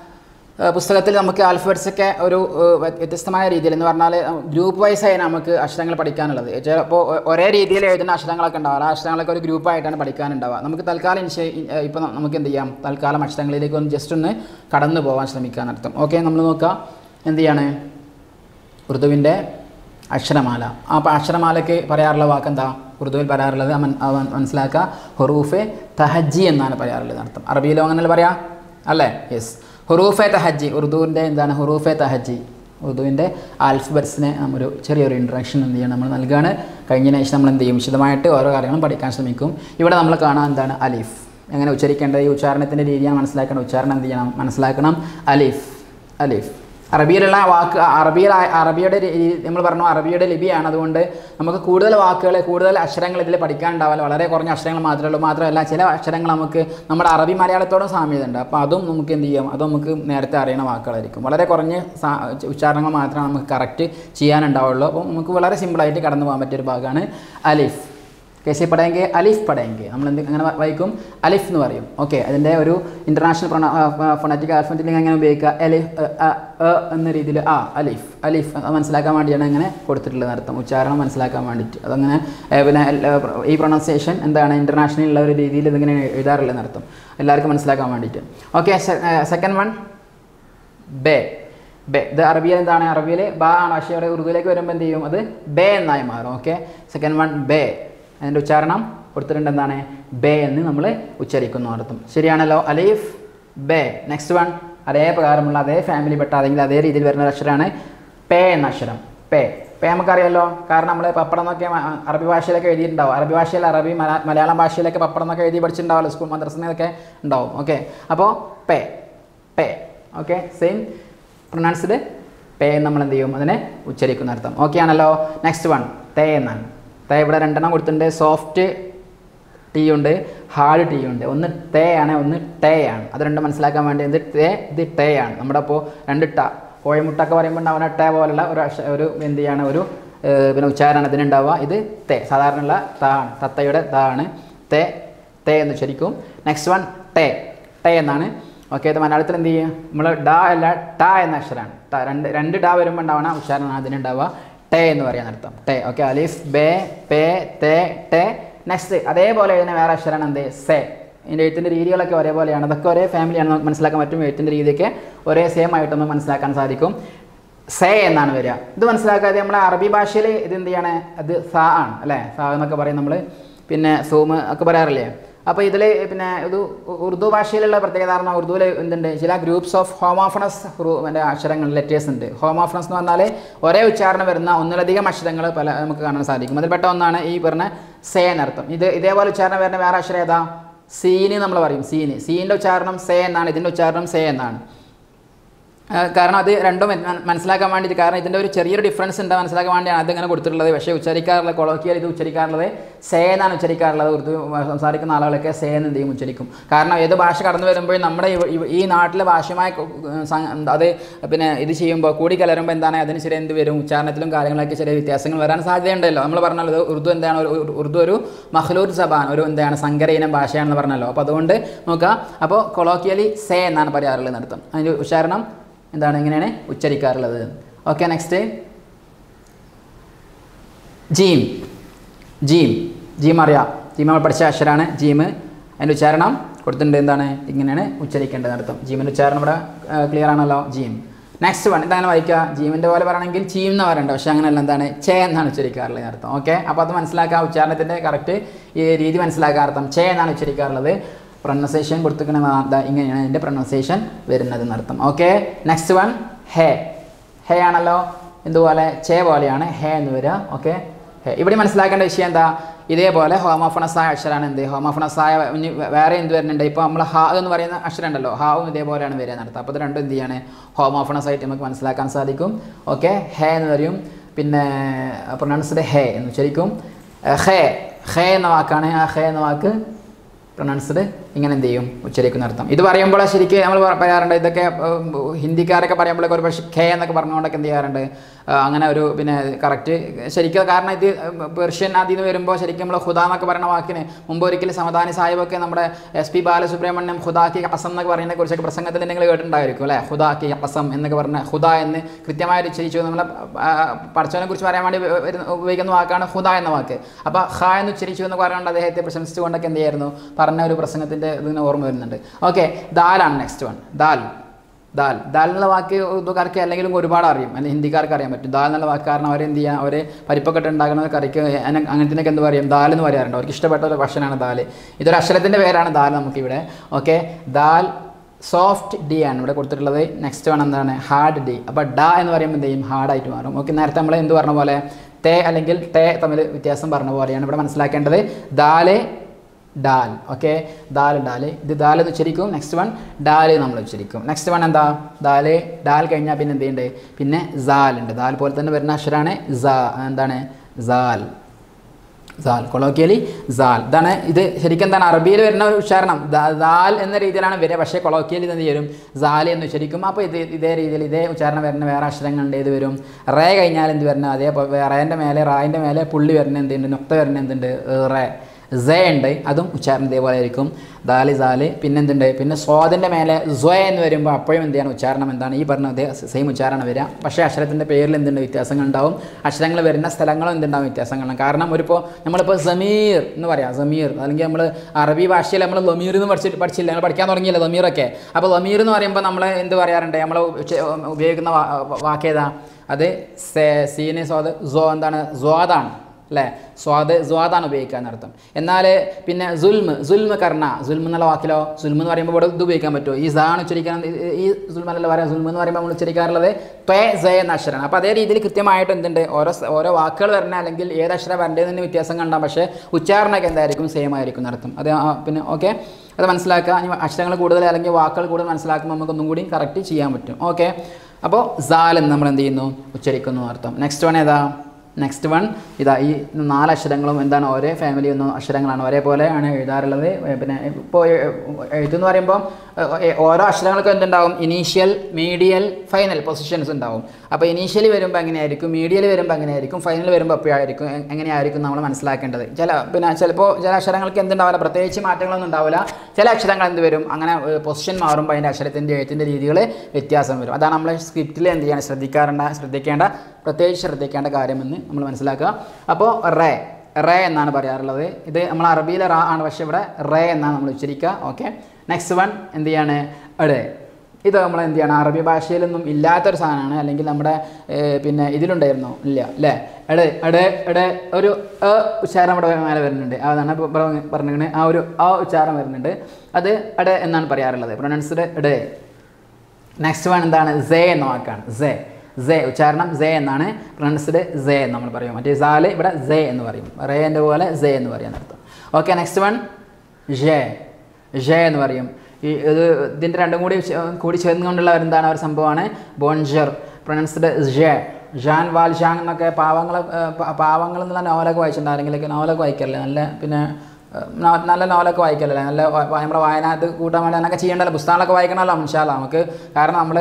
ഏഹ് പുസ്തകത്തിൽ നമുക്ക് ആൽഫബറ്റ്സ് ഒക്കെ ഒരു ഏഹ്, വ്യ- വ്യത്യസ്തമായ രീതിയിൽ എന്ന് പറഞ്ഞാൽ ഗ്രൂപ്പ് വൈസ് ആയി നമുക്ക് അക്ഷരങ്ങൾ പഠിക്കാനുള്ളത് ചിലപ്പോൾ ഒരേ രീതിയിൽ എഴുതുന്ന അക്ഷരങ്ങളൊക്കെ ഉണ്ടാവും ആ അക്ഷരങ്ങളൊക്കെ ഒരു ഗ്രൂപ്പായിട്ടാണ് പഠിക്കാനുണ്ടാവുക നമുക്ക് തൽക്കാലം ഇൻഷ ഇപ്പോൾ നമുക്ക് എന്ത് ചെയ്യാം തൽക്കാലം അക്ഷരങ്ങളിലേക്ക് ഒന്ന് ജസ്റ്റ് ഒന്ന് കടന്നു പോകാൻ ശ്രമിക്കാൻ അർത്ഥം ഓക്കെ നമ്മൾ നോക്കാം എന്ത് ചെയ്യാണ് ഉറുദുവിൻ്റെ അക്ഷരമാല ആ അപ്പോൾ അക്ഷരമാലയ്ക്ക് പറയാറുള്ള വാക്കെന്താ ഉറുദുവിൽ പറയാറുള്ളത് ആ മൻ- ആ മൻ- മനസ്സിലാക്കുക ഹുറൂഫെ തഹജി എന്നാണ് പറയാറുള്ളത് അർത്ഥം അറബിയിലോ അങ്ങനെ പറയാം അല്ലേ യെസ് ഹുറൂഫെ തഹജി ഉറുദുവിൻ്റെ എന്താണ് ഹുറൂഫെ തഹജി ഉറുദുവിൻ്റെ ആൽഫബറ്റ്സിനെ നമ്മൊരു ചെറിയൊരു ഇൻട്രഡക്ഷൻ എന്ത് ചെയ്യണം നമ്മൾ നൽകുകയാണ് കഴിഞ്ഞതിന് ശേഷം നമ്മൾ എന്ത് ചെയ്യും വിശദമായിട്ട് ഓരോ കാര്യങ്ങളും പഠിക്കാൻ ശ്രമിക്കും ഇവിടെ നമ്മൾ കാണാൻ എന്താണ് അലിഫ് എങ്ങനെ ഉച്ചരിക്കേണ്ടത് ഈ ഉച്ചാരണത്തിൻ്റെ രീതിയാണ് മനസ്സിലാക്കേണ്ട ഉച്ചാരണം എന്ത് ചെയ്യണം മനസ്സിലാക്കണം അലിഫ് അലിഫ് അറബിയിലുള്ള വാക്ക് അറബിയിൽ അറബിയുടെ രീ- നമ്മൾ പറഞ്ഞു അറബിയുടെ ലിപിയാണ് അതുകൊണ്ട് നമുക്ക് കൂടുതൽ വാക്കുകൾ കൂടുതൽ അക്ഷരങ്ങൾ ഇതിൽ പഠിക്കാനുണ്ടാവില്ല വളരെ കുറഞ്ഞ അക്ഷരങ്ങൾ മാത്രമേ ഉള്ളൂ മാത്രമല്ല ചില അക്ഷരങ്ങൾ നമുക്ക് നമ്മുടെ അറബി മലയാളത്തോടും സാമ്യത ഉണ്ട് അപ്പോൾ അതും നമുക്ക് എന്ത് ചെയ്യാം അത് നമുക്ക് നേരത്തെ അറിയുന്ന വാക്കുകളായിരിക്കും വളരെ കുറഞ്ഞ സാ- ഉച്ചാരണങ്ങൾ മാത്രമേ നമുക്ക് കറക്റ്റ് ചെയ്യാനുണ്ടാവുള്ളൂ അപ്പോൾ നമുക്ക് വളരെ സിമ്പിളായിട്ട് കടന്നു പോകാൻ പറ്റിയൊരു ഭാഗമാണ് അലിഫ് കേസി പടയെങ്കിൽ അലിഫ് പടയെങ്കിൽ നമ്മൾ എന്ത് അങ്ങനെ വ- വായിക്കും അലിഫ് എന്ന് പറയും ഓക്കെ അതിൻ്റെ ഒരു ഇൻ്റർനാഷണൽ ഫൊണറ്റിക് ആൽഫബറ്റിൽ എങ്ങനെ ഉപയോഗിക്കുക അലിഫ് എ, അ, എ എന്ന രീതിയിൽ ആ അലിഫ് അലിഫ് അത് മനസ്സിലാക്കാൻ വേണ്ടിയാണ് ഇങ്ങനെ കൊടുത്തിട്ടുള്ളത് അർത്ഥം ഉച്ചാരണം മനസ്സിലാക്കാൻ വേണ്ടിയിട്ട് അതങ്ങനെ ഏ, പിന്നെ എൽ- ഏ, പ്ര- ഈ പ്രൊണൗൺസിയേഷൻ എന്താണ് ഇൻ്റർനാഷണൽ ഉള്ള ഒരു രീതിയിൽ ഇതിങ്ങനെ എഴുതാറുള്ളത് അർത്ഥം എല്ലാവർക്കും മനസ്സിലാക്കാൻ വേണ്ടിയിട്ട് ഓക്കെ സെക്കൻഡ് വൺ ബേ ബേ ഇത് അറബിയിൽ എന്താണ് അറബിയിൽ ബ ആണ് പക്ഷേ ഇവിടെ ഉറുദുവിലേക്ക് വരുമ്പോൾ എന്ത് ചെയ്യും അത് ബേ എന്നായി മാറും ഓക്കെ സെക്കൻഡ് വൺ ബേ അതിൻ്റെ ഉച്ചാരണം കൊടുത്തിട്ടുണ്ട് എന്താണ് ബേ എന്ന് നമ്മൾ ഉച്ചരിക്കുന്നു അർത്ഥം ശരിയാണല്ലോ അലീഫ് ബേ നെക്സ്റ്റ് വൺ അതേ പ്രകാരമുള്ള അതേ ഫാമിലി പെട്ട അല്ലെങ്കിൽ അതേ രീതിയിൽ വരുന്ന ഒരു അക്ഷരമാണ് പേ എന്ന അക്ഷരം പേ പേ നമുക്കറിയാലോ കാരണം നമ്മൾ പപ്പടം എന്നൊക്കെ മ- അറബി ഭാഷയിലൊക്കെ എഴുതിയിട്ടുണ്ടാവും അറബി ഭാഷയിൽ അറബി മല- മലയാളം ഭാഷയിലൊക്കെ പപ്പടം എന്നൊക്കെ എഴുതി പഠിച്ചിട്ടുണ്ടാവുമല്ലോ സ്കൂൾ മദ്രസന്നൊക്കെ ഉണ്ടാവും ഓക്കെ അപ്പോൾ പേ പേ ഓക്കെ സെയിം പ്രൊനൗൺസ്ഡ് പേ നമ്മൾ എന്ത് ചെയ്യും അതിനെ ഉച്ചരിക്കുന്ന അർത്ഥം ഓക്കെ ആണല്ലോ നെക്സ്റ്റ് വൺ തേ എന്നാണ് തേ ഇവിടെ രണ്ടെണ്ണം കൊടുത്തിട്ടുണ്ട് സോഫ്റ്റ് ടീ ഉണ്ട് ഹാർഡ് ടീ ഉണ്ട് ഒന്ന് തേ ആണ് ഒന്ന് ടേ ആണ് അത് രണ്ടും മനസ്സിലാക്കാൻ വേണ്ടി ഇത് തേ ഇത് ടേ ആണ് നമ്മുടെ ഇപ്പോൾ രണ്ട് ട കോഴിമുട്ട ഒക്കെ പറയുമ്പോൾ ഉണ്ടാവുന്ന ടേ പോലുള്ള ഒരു അക്ഷ ഒരു എന്ത് ചെയ്യാണ് ഒരു ഏഹ്, പിന്നെ ഉച്ചാരണം ഇതിനുണ്ടാവുക ഇത് തേ സാധാരണയുള്ള ത ആണ് തത്തയുടെ ത ആണ് തേ തേ എന്ന് ഉച്ചരിക്കും നെക്സ്റ്റ് വൺ ടേ ടേ എന്നാണ് ഓക്കെ ഇത് മലയാളത്തിൽ എന്ത് ചെയ്യും നമ്മൾ ഡ അല്ല ട എന്ന അക്ഷരമാണ് ട രണ്ട് രണ്ട് ഡ വരുമ്പോൾ ഉണ്ടാവണ ഉച്ചാരണമാണ് അതിനുണ്ടാവുക ടേ എന്ന് പറയാൻ അർത്ഥം ടേ ഓക്കെ അലിഫ് ബേ പേ തേ ടേ നെക്സ്റ്റ് അതേപോലെ എഴുതുന്ന വേറെ അക്ഷരമാണ് എന്ത് സേ ഇതിൻ്റെ എഴുത്തിൻ്റെ രീതികളൊക്കെ ഒരേപോലെയാണ് അതൊക്കെ ഒരേ ഫാമിലിയാണ് നമുക്ക് മനസ്സിലാക്കാൻ പറ്റും എഴുത്തിൻ്റെ രീതിയൊക്കെ ഒരേ സെയിം ആയിട്ടൊന്നും മനസ്സിലാക്കാൻ സാധിക്കും സേ എന്നാണ് വരിക ഇത് മനസ്സിലാക്കാതെ നമ്മളെ അറബി ഭാഷയിൽ ഇത് എന്ത് ചെയ്യാണ് അത് സ ആണ് അല്ലേ സ എന്നൊക്കെ പറയും നമ്മൾ പിന്നെ സൂമ് ഒക്കെ പറയാറില്ലേ അപ്പോൾ ഇതിൽ പിന്നെ ഇത് ഉ- ഉറുദു ഭാഷയിലുള്ള പ്രത്യേകത പറഞ്ഞാൽ ഉറുദുവിൽ എന്തുണ്ട് ചില ഗ്രൂപ്പ്സ് ഓഫ് ഹോമോഫണസ് എൻ്റെ അക്ഷരങ്ങൾ ലെറ്റേഴ്സ് ഉണ്ട് ഹോമോഫണസ് എന്ന് പറഞ്ഞാൽ ഒരേ ഉച്ചാരണം വരുന്ന ഒന്നിലധികം അക്ഷരങ്ങൾ പല നമുക്ക് കാണാൻ സാധിക്കും അതിൽപ്പെട്ട ഒന്നാണ് ഈ പറഞ്ഞ സേ എന്നർത്ഥം ഇത് ഇതേപോലെ ഉച്ചാരണം വരുന്ന വേറെ അക്ഷരം ഏതാ സീന് നമ്മൾ പറയും സീന് സീൻ്റെ ഉച്ചാരണം സേ എന്നാണ് ഇതിൻ്റെ ഉച്ചാരണം സേ എന്നാണ് ആ, കാരണം അത് രണ്ടും മന- മനസ്സിലാക്കാൻ വേണ്ടിയിട്ട് കാരണം ഇതിൻ്റെ ഒരു ചെറിയൊരു ഡിഫറൻസ് ഉണ്ട് മനസ്സിലാക്കാൻ വേണ്ടിയാണ് അതിങ്ങനെ കൊടുത്തിട്ടുള്ളത് പക്ഷേ ഉച്ചരിക്കാറുള്ള കൊളോക്കിയൽ ഇത് ഉച്ചരിക്കാറുള്ളത് സേ എന്നാണ് ഉച്ചരിക്കാറുള്ളത് ഉറുദു സംസാരിക്കുന്ന ആളുകളൊക്കെ സേ എന്ന് എന്ത് ചെയ്യും ഉച്ചരിക്കും കാരണം ഏത് ഭാഷ കടന്നു വരുമ്പോഴും നമ്മുടെ ഇവ- ഇവ- ഈ നാട്ടിലെ ഭാഷയുമായി കൊ- സം- അത് പിന്നെ ഇത് ചെയ്യുമ്പോൾ കൂടി കലരുമ്പോൾ എന്താണ് അതിന് ചെറിയ എന്ത് വരും ഉച്ചാരണത്തിലും കാര്യങ്ങളൊക്കെ ചെറിയ വ്യത്യാസങ്ങൾ വരാൻ സാധ്യതയുണ്ടല്ലോ നമ്മൾ പറഞ്ഞല്ലോ ഇത് ഉറുദു എന്താണ് ഒരു ഒരു- ഉറുദു ഒരു മഹ്ലൂർ സബാൻ ഒരു എന്താണ് സങ്കര ഇനം ഭാഷയാണെന്ന് പറഞ്ഞല്ലോ അപ്പോൾ അതുകൊണ്ട് നോക്കുക അപ്പോൾ കൊളോക്കിയലി സേ എന്നാണ് പറയാറുള്ളത് അർത്ഥം അതിൻ്റെ ഉച്ചാരണം എന്താണ് ഇങ്ങനെയാണ് ഉച്ചരിക്കാറുള്ളത് ഓക്കെ നെക്സ്റ്റ് ജീം ജീം ജീം അറിയാം ജീം നമ്മൾ പഠിച്ച അക്ഷരമാണ് ജീം അതിൻ്റെ ഉച്ചാരണം കൊടുത്തിട്ടുണ്ട് എന്താണ് ഇങ്ങനെയാണ് ഉച്ചരിക്കേണ്ടത് അർത്ഥം ജീമിൻ്റെ ഉച്ചാരണം ഇവിടെ ക്ലിയർ ആണല്ലോ ജീം നെക്സ്റ്റ് വൺ ഇതങ്ങനെ വായിക്കുക ജീമിൻ്റെ പോലെ പറയണമെങ്കിൽ ചീം എന്ന് പറയണ്ട പക്ഷേ അങ്ങനെയല്ല എന്താണ് ചേ എന്നാണ് ഉച്ചരിക്കാറുള്ളത് അർത്ഥം ഓക്കെ അപ്പോൾ അത് മനസ്സിലാക്കുക ഉച്ചാരണത്തിൻ്റെ കറക്റ്റ് ഈ രീതി മനസ്സിലാക്കുക അർത്ഥം ചേ എന്നാണ് ഉച്ചരിക്കാറുള്ളത് പ്രൊനൗൺസിയേഷൻ കൊടുത്തിരിക്കണ ഇങ്ങനെയാണ് ഇതിൻ്റെ പ്രൊനൗൺസിയേഷൻ വരുന്നത് എന്നർത്ഥം ഓക്കെ നെക്സ്റ്റ് വൺ ഹേ ഹേ ആണല്ലോ ഇതുപോലെ ചേ പോലെയാണ് ഹേ എന്ന് വരിക ഓക്കെ ഹെ ഇവിടെ മനസ്സിലാക്കേണ്ട വിഷയം എന്താ ഇതേപോലെ ഹോമോഫണസായ അക്ഷരമാണ് എന്ത് ഹോമോഫണസായ ഇനി വേറെ എന്ത് വരുന്നുണ്ട് ഇപ്പോൾ നമ്മൾ ഹ എന്ന് പറയുന്ന അക്ഷരം ഉണ്ടല്ലോ ഹാവും ഇതേപോലെയാണ് വരിക നടത്തുക അപ്പോൾ ഇത് രണ്ടും എന്ത് ചെയ്യാണ് ഹോമോഫണസ് ആയിട്ട് നമുക്ക് മനസ്സിലാക്കാൻ സാധിക്കും ഓക്കെ ഹേ എന്ന് പറയും പിന്നെ പ്രൊനൗൺസ്ഡ് ഹേ എന്ന് ഉച്ചരിക്കും ഹേ ഹേ എന്ന വാക്കാണ് ആ ഹേ എന്ന വാക്ക് പ്രൊനൗൺസ്ഡ് ഇങ്ങനെ എന്ത് ചെയ്യും ഉച്ചരിക്കുന്ന അർത്ഥം ഇത് പറയുമ്പോൾ ശരിക്കും നമ്മൾ പറയാറുണ്ട് ഇതൊക്കെ ഉം, ഹിന്ദിക്കാരൊക്കെ പറയുമ്പോഴൊക്കെ ഒരു പക്ഷേ ഖേ എന്നൊക്കെ പറഞ്ഞുകൊണ്ടൊക്കെ എന്ത് ചെയ്യാറുണ്ട് ആ, അങ്ങനെ ഒരു പിന്നെ കറക്റ്റ് ശരിക്കും കാരണം ഇത് പെർഷ്യൻ അതിൽ നിന്ന് വരുമ്പോൾ ശരിക്കും നമ്മൾ ഹുദ എന്നൊക്കെ പറയുന്ന വാക്കിന് മുമ്പ് ഒരിക്കലും സമദാനി സാഹിബൊക്കെ നമ്മുടെ എസ് പി ബാലസുബ്രഹ്മണ്യം ഹുദാക്കി അസം എന്നൊക്കെ പറയുന്നതിനെ കുറിച്ചൊക്കെ പ്രസംഗത്തിൽ നിങ്ങൾ കേട്ടിട്ടുണ്ടായിരിക്കും അല്ലേ ഹുദാക്കി അസം എന്നൊക്കെ പറഞ്ഞ ഹുദ എന്ന് കൃത്യമായി ഉച്ചരിച്ചു നമ്മളെ പഠിച്ചവനെ കുറിച്ച് പറയാൻ വേണ്ടി വരുന്ന- ഉപയോഗിക്കുന്ന വാക്കാണ് ഹുദ എന്ന വാക്ക് അപ്പോൾ ഹ എന്ന് ഉച്ചരിച്ചു എന്ന് പറഞ്ഞുകൊണ്ട് അദ്ദേഹത്തെ പ്രശംസിച്ചുകൊണ്ടൊക്കെ എന്ത് ചെയ്യായിരുന്നു പറഞ്ഞ ഒരു പ്രസംഗത്തിൻ്റെ ഇതിന് ഓർമ്മ വരുന്നുണ്ട് ഓക്കെ ദാലാണ് നെക്സ്റ്റ് വൺ ദാൽ ദാൽ ദാൽ എന്നുള്ള വാക്ക് ഉറുദുക്കാർക്ക് അല്ലെങ്കിലും ഒരുപാട് അറിയും അല്ലെങ്കിൽ ഹിന്ദിക്കാർക്ക് അറിയാൻ പറ്റും ദാൽ എന്നുള്ള വാക്ക് കാരണം അവർ എന്ത് ചെയ്യുക അവർ പരിപ്പൊക്കെ ഇട്ട് ഉണ്ടാക്കുന്ന കറിക്ക് അന- അങ്ങനത്തിനൊക്കെ എന്ത് പറയും ദാൽ എന്ന് പറയാറുണ്ട് അവർക്ക് ഇഷ്ടപ്പെട്ട ഒരു ഭക്ഷണമാണ് ദാൽ ഇതൊരു അക്ഷരത്തിൻ്റെ പേരാണ് ദാൽ നമുക്കിവിടെ ഓക്കെ ദാൽ സോഫ്റ്റ് ഡി ആണ് ഇവിടെ കൊടുത്തിട്ടുള്ളത് നെക്സ്റ്റ് വൺ എന്താണ് ഹാർഡ് ഡി അപ്പോൾ ഡ എന്ന് പറയുമ്പോൾ എന്ത് ചെയ്യും ഹാർഡായിട്ട് മാറും ഓക്കെ നേരത്തെ നമ്മൾ എന്ത് പറഞ്ഞ പോലെ തേ അല്ലെങ്കിൽ തേ തമ്മിൽ വ്യത്യാസം പറഞ്ഞ പോലെയാണ് ഇവിടെ മനസ്സിലാക്കേണ്ടത് ദാല് ഡാൽ ഓക്കെ ദാൽ ഡാല് ഇത് ദാൽ എന്ന് ഉച്ചരിക്കും നെക്സ്റ്റ് വൺ ഡാല് നമ്മൾ ഉച്ചരിക്കും നെക്സ്റ്റ് വൺ എന്താ ദാല് ഡാൽ കഴിഞ്ഞാൽ പിന്നെ എന്ത് ചെയ്യുന്നുണ്ട് പിന്നെ സാൽ ഉണ്ട് ദാൽ പോലെ തന്നെ വരുന്ന അക്ഷരമാണ് സാ എന്താണ് സാൽ സാൽ കൊളോക്കിയലി സാൽ ഇതാണ് ഇത് ശരിക്കും എന്താണ് അറബിയിൽ വരുന്ന ഒരു ഉച്ചാരണം ദാ- ദാൽ എന്ന രീതിയിലാണ് വരിക പക്ഷേ കൊളോക്കിയലി എന്ത് വരും സാൽ എന്ന് ഉച്ചരിക്കും അപ്പോൾ ഇത് ഇതേ രീതിയിൽ ഇതേ ഉച്ചാരണം വരുന്ന വേറെ അക്ഷരങ്ങളുണ്ട് ഇത് വരും റേ കഴിഞ്ഞാൽ എന്ത് വരുന്നത് അതേപോലെ റേൻ്റെ മേലെ റായിൻ്റെ മേലെ പുള്ളി വരുന്ന എന്തുണ്ട് നൊക്ത വരുന്ന എന്തുണ്ട് റേ സേ ഉണ്ട് അതും ഉച്ചാരണം ഇതേപോലെ ആയിരിക്കും ദാലി സാല് പിന്നെ എന്തുണ്ട് പിന്നെ സ്വാദിൻ്റെ മേലെ സ്വയ എന്ന് വരുമ്പോൾ അപ്പോഴും എന്ത് ചെയ്യണം ഉച്ചാരണം എന്താണ് ഈ പറഞ്ഞ അതേ സെയിം ഉച്ചാരണം വരിക പക്ഷേ അക്ഷരത്തിൻ്റെ പേരിൽ എന്തുണ്ട് വ്യത്യാസങ്ങൾ ഉണ്ടാവും അക്ഷരങ്ങൾ വരുന്ന സ്ഥലങ്ങളും എന്തുണ്ടാവും വ്യത്യാസങ്ങളുണ്ടാവും കാരണം ഒരിപ്പോൾ നമ്മളിപ്പോൾ സമീർ എന്ന് പറയാം സമീർ അല്ലെങ്കിൽ നമ്മൾ അറബി ഭാഷയിൽ നമ്മൾ ലമീർ എന്ന് പഠിച്ചിട്ട് പഠിച്ചില്ല നമ്മൾ പഠിക്കാൻ തുടങ്ങിയില്ല ലമീറൊക്കെ അപ്പോൾ ലമീർ എന്ന് പറയുമ്പോൾ നമ്മൾ എന്ത് പറയാറുണ്ട് നമ്മൾ ഉപയോഗിക്കുന്ന വാ- വാക്കേതാ അത് സേ സീന് സ്വാദ് സോ എന്താണ് സ്വാദാണ് അല്ലേ സ്വാദ് സ്വാദാണ് ഉപയോഗിക്കുക എന്നർത്ഥം എന്നാൽ പിന്നെ സുൽമ് സുൽമ് കർണ സുൽമ് എന്നുള്ള വാക്കിലോ സുൽമ് എന്ന് പറയുമ്പോൾ ഇവിടെ ഇത് ഉപയോഗിക്കാൻ പറ്റുമോ ഈ സാണ് ഉച്ചരിക്കാൻ ഈ- ഈ സുൽമ അല്ലല്ലോ പറയാം സുൽമ് എന്ന് പറയുമ്പോൾ നമ്മൾ ഉച്ചരിക്കാറുള്ളത് ത്വേ സേ എന്ന അക്ഷരമാണ് അപ്പോൾ അതേ രീതിയിൽ കൃത്യമായിട്ട് എന്തുണ്ട് ഓരോ സ- ഓരോ വാക്കുകൾ വരണ അല്ലെങ്കിൽ ഏത് അക്ഷരം വരേണ്ടതിന് വ്യത്യാസം കണ്ടാൽ പക്ഷേ ഉച്ചാരണമൊക്കെ എന്തായിരിക്കും സെയിം ആയിരിക്കും എന്നർത്ഥം അത് ആ, പിന്നെ ഓക്കെ അത് മനസ്സിലാക്കുക ഇനി അക്ഷരങ്ങൾ കൂടുതൽ അല്ലെങ്കിൽ വാക്കുകൾ കൂടുതൽ മനസ്സിലാക്കുമ്പോൾ നമുക്ക് ഒന്നും കൂടി കറക്റ്റ് ചെയ്യാൻ പറ്റും ഓക്കെ അപ്പോൾ സാൽ എന്ന് നമ്മൾ എന്ത് ചെയ്യുന്നു ഉച്ചരിക്കുന്നു അർത്ഥം നെക്സ്റ്റ് വൺ ഏതാ നെക്സ്റ്റ് വൺ ഇതാ ഈ നാല് അക്ഷരങ്ങളും എന്താണ് ഒരേ ഫാമിലി ഒന്നും അക്ഷരങ്ങളാണ് ഒരേപോലെ ആണ് എഴുതാറുള്ളത് ഏ, പിന്നെ ഇപ്പോൾ എഴുത്തെന്ന് പറയുമ്പോൾ ഏ, ഓരോ അക്ഷരങ്ങൾക്കും എന്തുണ്ടാവും ഇനീഷ്യൽ മീഡിയൽ ഫൈനൽ പൊസിഷൻസ് ഉണ്ടാവും അപ്പോൾ ഇനീഷ്യലി വരുമ്പോൾ എങ്ങനെയായിരിക്കും മീഡിയൽ വരുമ്പോൾ എങ്ങനെയായിരിക്കും ഫൈനൽ വരുമ്പോൾ എപ്പോഴായിരിക്കും എ- എങ്ങനെയായിരിക്കും നമ്മൾ മനസ്സിലാക്കേണ്ടത് ചില പിന്നെ ചിലപ്പോൾ ചില അക്ഷരങ്ങൾക്ക് എന്തുണ്ടാവില്ല പ്രത്യേകിച്ച് മാറ്റങ്ങളൊന്നും ഉണ്ടാവില്ല ചില അക്ഷരങ്ങൾ എന്ത് വരും അങ്ങനെ പൊസിഷൻ മാറുമ്പോൾ അതിൻ്റെ അക്ഷരത്തിൻ്റെ എഴുത്തിൻ്റെ രീതികൾ വ്യത്യാസം വരും അതാണ് നമ്മൾ സ്ക്രിപ്റ്റിൽ എന്ത് ചെയ്യണം ശ്രദ്ധിക്കാറുണ്ട് ശ്രദ്ധിക്കേണ്ട പ്രത്യേകിച്ച് ശ്രദ്ധിക്കേണ്ട കാര്യമെന്ന് നമ്മൾ മനസ്സിലാക്കുക അപ്പോൾ റേ റേ എന്നാണ് പറയാറുള്ളത് ഇത് നമ്മൾ അറബിയിലെ റാ ആണ് പക്ഷേ ഇവിടെ റേ എന്നാണ് നമ്മൾ ഉച്ചരിക്കുക ഓക്കെ നെക്സ്റ്റ് വൺ എന്ത് ചെയ്യാണ് എടേ ഇത് നമ്മൾ എന്ത് ചെയ്യണം അറബി ഭാഷയിലൊന്നും ഇല്ലാത്തൊരു സാധനമാണ് അല്ലെങ്കിൽ നമ്മുടെ ഏർ, പിന്നെ ഇതിലുണ്ടായിരുന്നു ഇല്ല അല്ലേ എടേ എടേ എടേ ഒരു എ ഉച്ചാരം ഇവിടെ മേലെ വരുന്നുണ്ട് അതാണ് ഇപ്പോൾ പറഞ്ഞിങ്ങനെ ആ ഒരു ആ ഉച്ചാരം വരുന്നുണ്ട് അത് എടേ എന്നാണ് പറയാറുള്ളത് പ്രൊനൗൺസ്ഡ് എടേ നെക്സ്റ്റ് വൺ എന്താണ് സേ എന്ന വാക്കാണ് സേ സേ ഉച്ചാരണം സേ എന്നാണ് പ്രൊനൗൺസ്ഡ് സേ എന്ന് നമ്മൾ പറയും മറ്റേ സാല് ഇവിടെ സേ എന്ന് പറയും റേൻ്റെ പോലെ സേ എന്ന് പറയാൻ അർത്ഥം ഓക്കെ നെക്സ്റ്റ് വൺ ഷേ ഷേ എന്ന് പറയും ഈ ഇത് ഇതിൻ്റെ രണ്ടും കൂടി ചേ- കൂടി ചേർന്നുകൊണ്ടുള്ള ഒരു എന്താണ് ഒരു സംഭവമാണ് ബോൺജർ പ്രൊനൗൺസ്ഡ് ഷേ ഷാൻ വാൽ ഷാങ് എന്നൊക്കെ പാവങ്ങൾ പാവങ്ങൾ എന്നുള്ള നോവലൊക്കെ വായിച്ചിട്ടുണ്ടായിരുന്നെങ്കിലൊക്കെ നോവലൊക്കെ വായിക്കല്ലേ നല്ല പിന്നെ ഏഹ് നോ- നല്ല നോവലൊക്കെ വായിക്കല്ലേ നല്ല വ- വ- നമ്മുടെ വായനാത്ത് കൂട്ടാൻ വേണ്ടി അങ്ങനെയൊക്കെ ചെയ്യേണ്ടല്ലോ പുസ്തകങ്ങളൊക്കെ വായിക്കണമല്ലോ ഇൻഷാല്ല നമുക്ക് കാരണം നമ്മൾ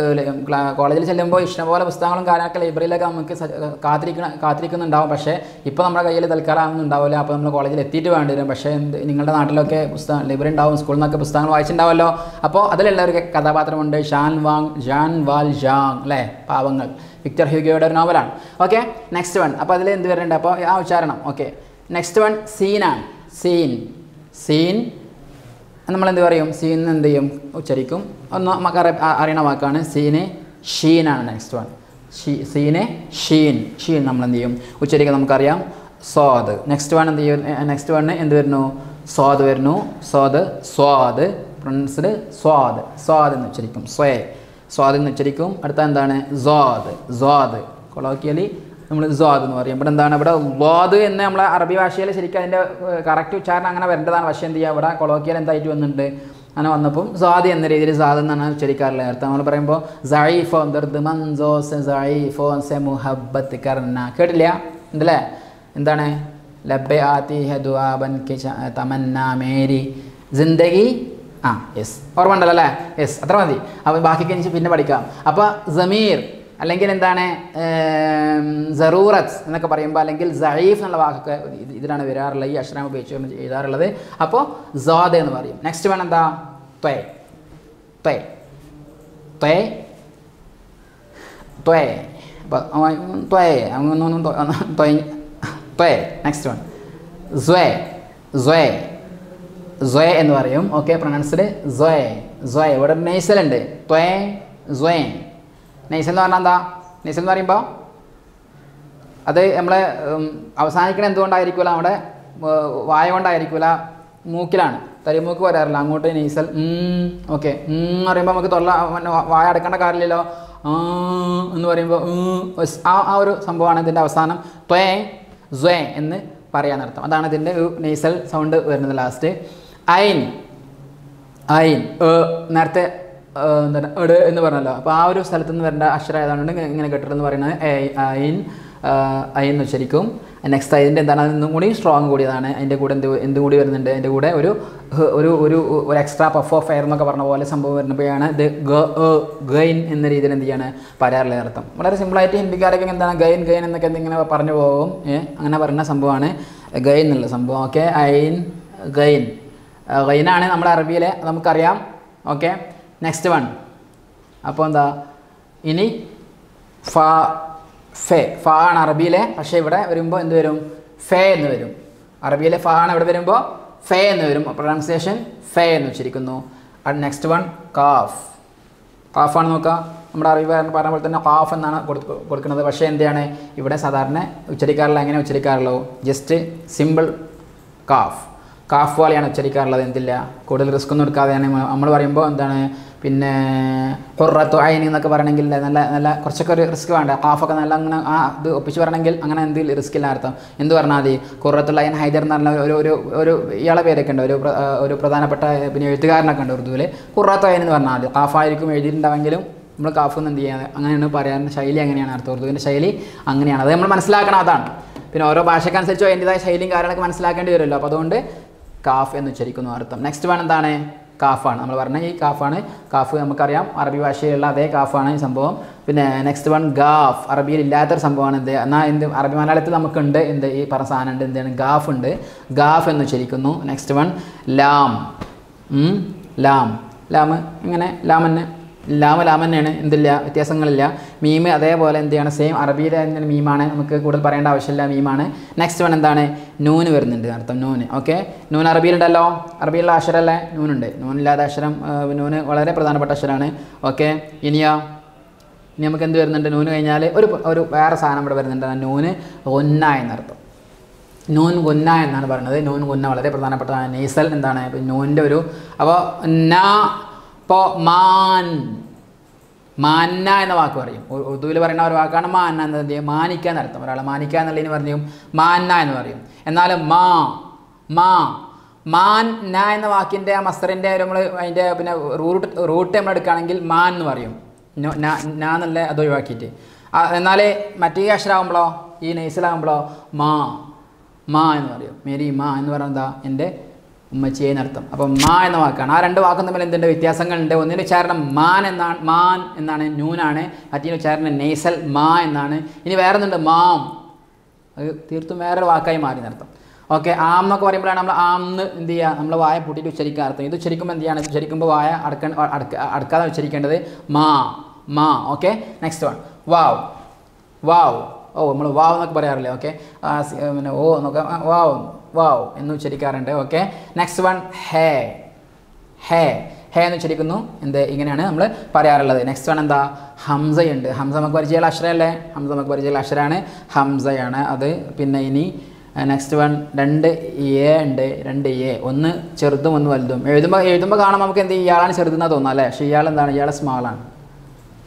കോളേജിൽ ചെല്ലുമ്പോൾ ഇഷ്ടംപോലെ പുസ്തകങ്ങളും കാര്യങ്ങളൊക്കെ ലൈബ്രറിയിലൊക്കെ നമുക്ക് സ- കാത്തിരിക്കണ കാത്തിരിക്കുന്നുണ്ടാവും പക്ഷേ ഇപ്പോൾ നമ്മുടെ കയ്യിൽ തൽക്കാലം അതൊന്നും ഉണ്ടാവില്ല അപ്പോൾ നമ്മൾ കോളേജിൽ എത്തിയിട്ട് വേണ്ടി വരും പക്ഷേ എന്ത് നിങ്ങളുടെ നാട്ടിലൊക്കെ പുസ്തകം ലൈബ്രറി ഉണ്ടാവും സ്കൂളിൽ നിന്നൊക്കെ പുസ്തകങ്ങൾ വായിച്ചിട്ടുണ്ടാവുമല്ലോ അപ്പോൾ അതിലുള്ള ഒരു കഥാപാത്രമുണ്ട് ഷാൻ വാങ് ജാൻ വാൽ ജാങ് അല്ലേ പാവങ്ങൾ വിക്ടർ ഹ്യൂഗോയുടെ ഒരു നോവലാണ് ഓക്കെ നെക്സ്റ്റ് വൺ അപ്പോൾ അതിൽ എന്ത് വരുന്നുണ്ട് അപ്പോൾ ആ ഉച്ചാരണം ഓക്കെ നെക്സ്റ്റ് വൺ സീനാണ് സീൻ സീൻ നമ്മൾ എന്ത് പറയും സീൻ എന്ന് എന്ത് ചെയ്യും ഉച്ചരിക്കും ഒന്ന് നമുക്ക് അറി- അ- അറിയണ വാക്കാണ് സീന് ഷീനാണ് നെക്സ്റ്റ് വൺ ഷീ സീന് ഷീൻ ഷീൻ നമ്മൾ എന്ത് ചെയ്യും ഉച്ചരിക്കാൻ നമുക്കറിയാം സ്വാദ് നെക്സ്റ്റ് വൺ എന്ത് ചെയ്യും നെക്സ്റ്റ് വണ് എന്ത് വരുന്നു സ്വാദ് വരുന്നു സ്വാദ് സ്വാദ് പ്രൊണൗൺസ്ഡ് സ്വാദ് സ്വാദ് എന്ന് ഉച്ചരിക്കും സ്വേ സ്വാദ് എന്ന് ഉച്ചരിക്കും അടുത്ത എന്താണ് സ്വാദ് സ്വാദ് കൊളോക്കിയലി നമ്മൾ സ്വാദ് എന്ന് പറയും ഇവിടെ എന്താണ് ഇവിടെ ദ്വാദ് എന്ന് നമ്മളെ അറബി ഭാഷയിൽ ശരിക്കും അതിൻ്റെ കറക്റ്റ് ഉച്ചാരണം അങ്ങനെ വരേണ്ടതാണ് പക്ഷേ എന്ത് ചെയ്യുക ഇവിടെ കൊളോക്കിയൽ എന്തായിട്ട് വന്നിട്ടുണ്ട് അങ്ങനെ വന്നപ്പം സ്വാദ് എന്ന രീതിയിൽ സ്വാദ് എന്നാണ് ഉച്ചരിക്കാറുള്ളത് അർത്ഥം നമ്മൾ പറയുമ്പോൾ സൈഫോ ദർദ് മൻസോസ് സൈഫോ സെ മുഹബത്ത് കർണ കേട്ടില്ല ഉണ്ടല്ലേ എന്താണ് ലബ്ബെ ആത്തി ഹദുആബൻ കിശ തമന്ന മേരി ജിന്ദഗി ആ യെസ് ഓർമ്മ ഉണ്ടല്ലോ അല്ലേ യെസ് അത്ര മതി അപ്പോൾ ബാക്കിയൊക്കെ എനിക്ക് പിന്നെ പഠിക്കാം അപ്പോൾ സമീർ അല്ലെങ്കിൽ എന്താണ് സറൂറത്ത് എന്നൊക്കെ പറയുമ്പോൾ അല്ലെങ്കിൽ സയീഫ് എന്നുള്ള വാക്കൊക്കെ ഇത് ഇതിലാണ് വരാറുള്ളത് ഈ അക്ഷരം ഉപയോഗിച്ച് എഴുതാറുള്ളത് അപ്പോൾ സാദ് എന്ന് പറയും നെക്സ്റ്റ് വേണം എന്താ ത്വേ ത്വേ ത്വേ ത്വേ അപ്പോൾ ത്വേ അങ്ങനൊന്നും ത്വേ ത്വേ നെക്സ്റ്റ് വൺ സ്വേ സ്വേ സ്വേ എന്ന് പറയും ഓക്കെ പ്രൊണൗൺസ്ഡ് സ്വേ സ്വേ ഇവിടെ നെയ്സലുണ്ട് ത്വേ സ്വേ നെയ്സൽ എന്ന് പറഞ്ഞാൽ എന്താ നെയ്സൽ എന്ന് പറയുമ്പോൾ അത് നമ്മൾ അവസാനിക്കണ എന്തുകൊണ്ടായിരിക്കില്ല നമ്മുടെ വായ കൊണ്ടായിരിക്കില്ല മൂക്കിലാണ് തരിമൂക്ക് വരാറില്ല അങ്ങോട്ട് നെയ്സൽ ഓക്കെ എന്ന് പറയുമ്പോൾ നമുക്ക് തൊള്ള വായ അടക്കേണ്ട കാര്യമില്ലല്ലോ ആ എന്ന് പറയുമ്പോൾ ആ ആ ഒരു സംഭവമാണ് ഇതിൻ്റെ അവസാനം ത്വേ സ്വേ എന്ന് പറയാനർത്ഥം അതാണ് ഇതിൻ്റെ ഒരു നെയ്സൽ സൗണ്ട് വരുന്നത് ലാസ്റ്റ് ഐൻ ഐൻ നേരത്തെ എന്താണ് എട് എന്ന് പറഞ്ഞല്ലോ അപ്പോൾ ആ ഒരു സ്ഥലത്ത് നിന്ന് വരേണ്ട അക്ഷരം ഏതാണ്ട് ഇങ്ങനെ കെട്ടിട്ടെന്ന് പറയുന്നത് ഐൻ ഐ എന്ന് ഉച്ചരിക്കും നെക്സ്റ്റ് അതിൻ്റെ എന്താണ് അതിന്നും കൂടി സ്ട്രോങ് കൂടിയതാണ് അതിൻ്റെ കൂടെ എന്ത് എന്തും കൂടി വരുന്നുണ്ട് അതിൻ്റെ കൂടെ ഒരു ഒരു ഒരു ഒരു എക്സ്ട്രാ പഫ് ഓഫ് എയർ എന്നൊക്കെ പറഞ്ഞ പോലെ സംഭവം വരുന്നപ്പോഴാണ് ഇത് ഗൈൻ എന്ന രീതിയിൽ എന്ത് ചെയ്യാണ് പറയാറുള്ള അർത്ഥം വളരെ സിമ്പിളായിട്ട് ഹിന്ദിക്കാരൊക്കെ എന്താണ് ഗൈൻ ഗൈൻ എന്നൊക്കെ എന്തിങ്ങനെ പറഞ്ഞു പോകും അങ്ങനെ പറയുന്ന സംഭവമാണ് ഗൈൻ എന്നുള്ള സംഭവം ഓക്കെ ഐൻ ഗൈൻ ഗൈനാണ് നമ്മുടെ അറബിയിലെ നമുക്കറിയാം ഓക്കെ നെക്സ്റ്റ് വൺ അപ്പോൾ എന്താ ഇനി ഫ ഫെ ഫ ആണ് അറബിയിലെ പക്ഷേ ഇവിടെ വരുമ്പോൾ എന്ത് വരും ഫെ എന്ന് വരും അറബിയിലെ ഫ ആണ് ഇവിടെ വരുമ്പോൾ ഫെ എന്ന് വരും പ്രൊണൗൺസിയേഷൻ ഫെ എന്ന് വെച്ചിരിക്കുന്നു നെക്സ്റ്റ് വൺ കാഫ് കാഫാണ് നോക്കുക നമ്മുടെ അറബി പറഞ്ഞ പോലെ തന്നെ കാഫ് എന്നാണ് കൊടുക്കുന്നത് പക്ഷേ എന്താണ് ഇവിടെ സാധാരണ ഉച്ചരിക്കാറില്ല എങ്ങനെ ഉച്ചരിക്കാറുള്ളൂ ജസ്റ്റ് സിമ്പിൾ കാഫ് കാഫ് പോലെയാണ് ഉച്ചരിക്കാറുള്ളത് എന്തില്ല കൂടുതൽ റിസ്ക് ഒന്നും എടുക്കാതെയാണ് നമ്മൾ പറയുമ്പോൾ എന്താണ് പിന്നെ ഹുറത്തു അയനി എന്നൊക്കെ പറയണമെങ്കിൽ നല്ല നല്ല കുറച്ചൊക്കെ ഒരു റിസ്ക് വേണ്ട കാഫൊക്കെ നല്ല അങ്ങനെ ആ ഇത് ഒപ്പിച്ച് പറയണമെങ്കിൽ അങ്ങനെ എന്ത് റിസ്ക് ഇല്ല അർത്ഥം എന്ത് പറഞ്ഞാൽ മതി ഖുറത്തുള്ള അയൻ ഹൈദർ എന്ന് പറഞ്ഞ ഒരു ഒരു ഒരു ഇയാളെ പേരൊക്കെ ഉണ്ട് ഒരു ഒരു പ്രധാനപ്പെട്ട പിന്നെ എഴുത്തുകാരനൊക്കെ ഉണ്ട് ഉറുദുവിൽ ഖുറത്തു അയൻ എന്ന് പറഞ്ഞാൽ മതി കാഫായിരിക്കും എഴുതിയിട്ടുണ്ടാവെങ്കിലും നമ്മൾ കാഫ് എന്ന് എന്ത് ചെയ്യാതെ അങ്ങനെയാണ് പറയാൻ ശൈലി അങ്ങനെയാണ് അർത്ഥം ഉറുദുവിൻ്റെ ശൈലി അങ്ങനെയാണ് അത് നമ്മൾ മനസ്സിലാക്കണം അതാണ് പിന്നെ ഓരോ ഭാഷക്കനുസരിച്ച് അതിൻ്റെതായ ശൈലിയും കാര്യങ്ങളൊക്കെ മനസ്സിലാക്കേണ്ടി വരുമല്ലോ അപ്പോൾ അതുകൊണ്ട് കാഫ് എന്ന് ഉച്ചരിക്കുന്നു അർത്ഥം നെക്സ്റ്റ് വൺ എന്താണ് കാഫാണ് നമ്മൾ പറഞ്ഞ ഈ കാഫാണ് കാഫ് നമുക്കറിയാം അറബി ഭാഷയിലുള്ള അതേ കാഫാണ് ഈ സംഭവം പിന്നെ നെക്സ്റ്റ് വൺ ഗാഫ് അറബിയിൽ ഇല്ലാത്തൊരു സംഭവമാണ് എന്ത് എന്നാൽ എന്ത് അറബി മലയാളത്തിൽ നമുക്കുണ്ട് എന്ത് ഈ പറഞ്ഞ സാധനം ഉണ്ട് എന്താണ് ഗാഫ് ഉണ്ട് ഗാഫ് എന്ന് ഉച്ചരിക്കുന്നു നെക്സ്റ്റ് വൺ ലാം ലാം ലാം ഇങ്ങനെ ലാം തന്നെ ലാമ ലാം തന്നെയാണ് എന്തില്ല വ്യത്യാസങ്ങളില്ല മീമ് അതേപോലെ എന്ത് ചെയ്യണം സെയിം അറബിയിലെ തന്നെ മീമാണ് നമുക്ക് കൂടുതൽ പറയേണ്ട ആവശ്യമില്ല മീമാണ് നെക്സ്റ്റ് വൺ എന്താണ് നൂന് വരുന്നുണ്ട് അർത്ഥം നൂന് ഓക്കെ നൂൻ അറബിയിലുണ്ടല്ലോ അറബിയിലുള്ള അക്ഷരമല്ലേ നൂനുണ്ട് നൂനില്ലാത്ത അക്ഷരം നൂന് വളരെ പ്രധാനപ്പെട്ട അക്ഷരമാണ് ഓക്കെ ഇനിയോ ഇനി നമുക്ക് എന്ത് വരുന്നുണ്ട് നൂന് കഴിഞ്ഞാൽ ഒരു ഒരു വേറെ സാധനം ഇവിടെ വരുന്നുണ്ട് നൂന് ഒന്ന എന്നർത്ഥം നൂൻ ഗുന്ന എന്നാണ് പറയുന്നത് നൂൻ ഗുന്ന വളരെ പ്രധാനപ്പെട്ടതാണ് നെയ്സൽ എന്താണ് നൂനിൻ്റെ ഒരു അപ്പോൾ നാ ഇപ്പോൾ മാൻ മാന്ന എന്ന വാക്ക് പറയും ഉറുദുവിൽ പറയുന്ന ഒരു വാക്കാണ് മാന്ന എന്ന് എന്ത് ചെയ്യും മാനിക്കുക എന്നർത്ഥം ഒരാളെ മാനിക്കുക എന്നുള്ളതിന് പറഞ്ഞു മാന്ന എന്ന് പറയും എന്നാൽ മാ മാ മാൻ ന എന്ന വാക്കിൻ്റെ ആ മസ്തറിൻ്റെ നമ്മൾ അതിൻ്റെ പിന്നെ റൂട്ട് റൂട്ട് നമ്മൾ എടുക്കുകയാണെങ്കിൽ മാൻ എന്ന് പറയും നാ എന്നുള്ള അത് ഒഴിവാക്കിയിട്ട് എന്നാൽ മറ്റേ അക്ഷരാകുമ്പോഴോ ഈ നെയ്സിലാകുമ്പോഴോ മാ മാ എന്ന് പറയും മേരി മാ എന്ന് പറയുന്നത് എന്താ എൻ്റെ ഉമ്മച്ചിയെ എന്നർത്ഥം അപ്പം മാ എന്ന വാക്കാണ് ആ രണ്ട് വാക്കും തമ്മിൽ എന്തുണ്ട് വ്യത്യാസങ്ങളുണ്ട് ഒന്നിന് ഉച്ചാരണം മാൻ എന്നാണ് മാൻ എന്നാണ് നൂനാണ് മറ്റേ ഉച്ചാരണം നെയ്സൽ മാ എന്നാണ് ഇനി വേറെ ഒന്നുണ്ട് മാം അത് തീർത്തും വേറൊരു വാക്കായി മാറി എന്നർത്ഥം ഓക്കെ ആം എന്നൊക്കെ പറയുമ്പോഴാണ് നമ്മൾ ആംന്ന് എന്ത് ചെയ്യുക നമ്മൾ വായ പൂട്ടിയിട്ട് ഉച്ചരിക്കുക അർത്ഥം ഇത് ഉച്ചരിക്കുമ്പോൾ എന്ത് ചെയ്യാണ് ഉച്ചരിക്കുമ്പോൾ വായ അടക്ക അടക്ക അടക്കാതെ ഉച്ചരിക്കേണ്ടത് മാ മാ ഓക്കെ നെക്സ്റ്റ് വൺ വാവ് വാവ് ഓ നമ്മൾ വാവ് എന്നൊക്കെ പറയാറില്ലേ ഓക്കെ പിന്നെ ഓ എന്നൊക്കെ വാവ് വാവ് എന്ന് ഉച്ചരിക്കാറുണ്ട് ഓക്കെ നെക്സ്റ്റ് വൺ ഹേ ഹേ ഹേ എന്ന് ഉച്ചരിക്കുന്നു എന്ത് ഇങ്ങനെയാണ് നമ്മൾ പറയാറുള്ളത് നെക്സ്റ്റ് വൺ എന്താ ഹംസയുണ്ട് ഹംസ നമുക്ക് പരിചയമുള്ള അക്ഷരമല്ലേ ഹംസ നമുക്ക് പരിചയമുള്ള അക്ഷരമാണ് ഹംസയാണ് അത് പിന്നെ ഇനി നെക്സ്റ്റ് വൺ രണ്ട് എ ഉണ്ട് രണ്ട് എ ഒന്ന് ചെറുതും ഒന്ന് വലുതും എഴുതുമ്പോൾ എഴുതുമ്പോൾ കാണാൻ നമുക്ക് എന്ത് ഇയാളാണ് ചെറുതെന്നാണ് തോന്നുന്നത് അല്ലേ പക്ഷേ ഇയാൾ എന്താണ് ഇയാൾ സ്മാളാണ്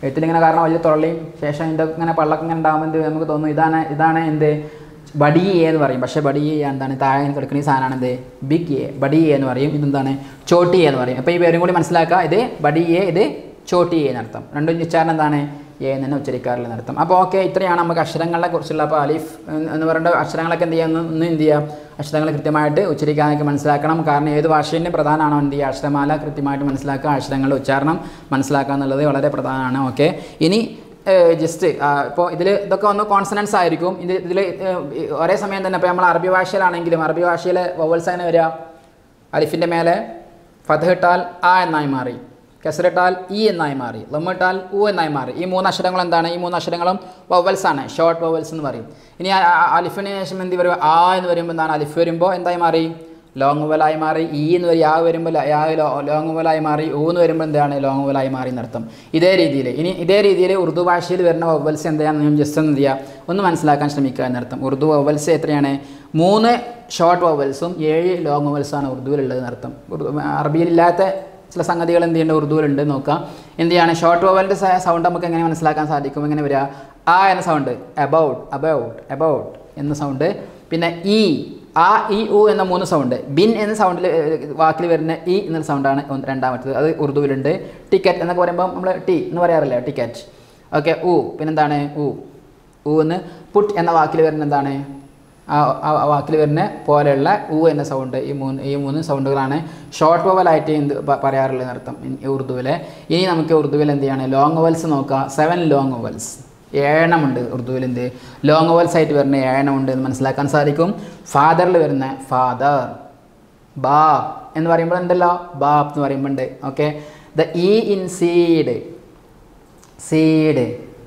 എഴുത്തിലിങ്ങനെ കാരണം വലിയ തുറളിയും ശേഷം ഇതിൻ്റെ ഇങ്ങനെ പള്ളൊക്കെ ഇങ്ങനെ ഉണ്ടാകുമ്പോൾ എന്ത് നമുക്ക് തോന്നും ഇതാണ് ഇതാണ് എന്ത് ബഡി എ എന്ന് പറയും പക്ഷേ ബഡി എ എന്താണ് താഴെ കിടക്കുന്ന ഈ സാധനമാണ് എന്ത് ബിഗ് എ ബഡി എ എന്ന് പറയും ഇതെന്താണ് ചോട്ടി എ എന്ന് പറയും അപ്പോൾ ഈ പേരും കൂടി മനസ്സിലാക്കുക ഇത് ബഡി എ ഇത് ചോട്ടി എ എന്നർത്ഥം രണ്ടും ഉച്ചാരണം എന്താണ് എ എന്ന് തന്നെ ഉച്ചരിക്കാറില്ല എന്നർത്ഥം അപ്പോൾ ഓക്കെ ഇത്രയാണ് നമുക്ക് അക്ഷരങ്ങളെ കുറിച്ചുള്ള അപ്പോൾ അലിഫ് എന്ന് പറയുന്ന അക്ഷരങ്ങളൊക്കെ എന്ത് ചെയ്യുക ഒന്ന് എന്ത് ചെയ്യുക അക്ഷരങ്ങൾ കൃത്യമായിട്ട് ഉച്ചരിക്കാനൊക്കെ മനസ്സിലാക്കണം കാരണം ഏത് ഭാഷേൻ്റെ പ്രധാനമാണോ എന്ത് ചെയ്യുക അക്ഷരമാല കൃത്യമായിട്ട് മനസ്സിലാക്കുക അക്ഷരങ്ങളുടെ ഉച്ചാരണം മനസ്സിലാക്കുക എന്നുള്ളത് വളരെ പ്രധാനമാണ് ഓക്കെ ഇനി ജസ്റ്റ് ഇപ്പോൾ ഇതിൽ ഇതൊക്കെ ഒന്ന് കോൺസണൻസ് ആയിരിക്കും ഇത് ഇതിൽ ഒരേ സമയം തന്നെ ഇപ്പോൾ നമ്മൾ അറബി ഭാഷയിലാണെങ്കിലും അറബി ഭാഷയിലെ വവൽസ് എങ്ങനെ വരിക അലിഫിൻ്റെ മേലെ ഫതഹ് ഇട്ടാൽ ആ എന്നായി മാറി കെസറിട്ടാൽ ഇ എന്നായി മാറി ലമ്മിട്ടാൽ ഉ എന്നായി മാറി ഈ മൂന്ന് അക്ഷരങ്ങൾ എന്താണ് ഈ മൂന്ന് അക്ഷരങ്ങളും വവൽസ് ആണ് ഷോർട്ട് വവൽസ് എന്ന് പറയും ഇനി ആ- ആ- അലിഫിന് ശേഷം എന്ത് വരും ആ എന്ന് വരുമ്പോൾ എന്താണ് അലിഫ് വരുമ്പോൾ എന്തായി മാറി ലോങ് വലായി മാറി ഈ എന്ന് വരും യാ വരുമ്പോൾ ല- യാ ലോങ് വലായി മാറി ഊ എന്ന് വരുമ്പോൾ എന്താണ് ലോങ് വലായി മാറി എന്നർത്ഥം ഇതേ രീതിയിൽ ഇനി ഇതേ രീതിയിൽ ഉറുദു ഭാഷയിൽ വരുന്ന വവൽസ് എന്താണെന്ന് ഞാൻ ജസ്റ്റ് ഒന്ന് എന്ത് ചെയ്യുക ഒന്ന് മനസ്സിലാക്കാൻ ശ്രമിക്കുക എന്നർത്ഥം ഉറുദു വവൽസ് എത്രയാണ് മൂന്ന് ഷോർട്ട് വവൽസും ഏഴ് ലോങ് വവൽസാണ് ഉറുദുവിലുള്ളത് എന്നർത്ഥം ഉറുദു അറബിയിലില്ലാത്ത ചില സംഗതികൾ എന്ത് ചെയ്യേണ്ട ഉറുദുവിലുണ്ട് നോക്കാം എന്ത് ചെയ്യാണ് ഷോർട്ട് വവലിൻ്റെ സൗണ്ട് നമുക്ക് എങ്ങനെ മനസ്സിലാക്കാൻ സാധിക്കും എങ്ങനെ വരിക ആ എന്ന സൗണ്ട് അബൌട്ട് അബൌട്ട് അബൌട്ട് എന്ന സൗണ്ട് പിന്നെ ഇ ആ ഇ ഉ എന്ന മൂന്ന് സൗണ്ട് ബിൻ എന്ന സൗണ്ടിൽ വാക്കിൽ വരുന്ന ഇ എന്ന സൗണ്ടാണ് ഒന്ന് രണ്ടാമത്തത് അത് ഉറുദുവിലുണ്ട് ടിക്കറ്റ് എന്നൊക്കെ പറയുമ്പോൾ നമ്മൾ ടി എന്ന് പറയാറില്ല ടിക്കറ്റ് ഓക്കെ ഉ പിന്നെന്താണ് ഉ ഉ എന്ന് പുട്ട് എന്ന വാക്കിൽ വരുന്ന എന്താണ് ആ ആ- ആ വാക്കിൽ വരുന്ന പോലെയുള്ള ഉ എന്ന സൗണ്ട് ഈ മൂന്ന് ഈ മൂന്ന് സൗണ്ടുകളാണ് ഷോർട്ട് വവലായിട്ട് എന്ത് പ- പറയാറുള്ളത് അർത്ഥം ഈ ഉറുദുവിലെ ഇനി നമുക്ക് ഉറുദുവിൽ എന്ത് ചെയ്യാണ് ലോങ് വവൽസ് നോക്കാം സെവൻ ലോങ് വവൽസ് ഏഴെണ്ണമുണ്ട് ഉറുദുവിൽ എന്ത് ലോങ് വവൽസ് ആയിട്ട് വരുന്ന ഏഴെണ്ണമുണ്ട് എന്ന് മനസ്സിലാക്കാൻ സാധിക്കും ഫാദറിൽ വരുന്ന ഫാദർ ബാബ് എന്ന് പറയുമ്പോൾ ഉണ്ടല്ലോ ബാബ് എന്ന് പറയുമ്പോൾ ഉണ്ട് okay the e in seed seed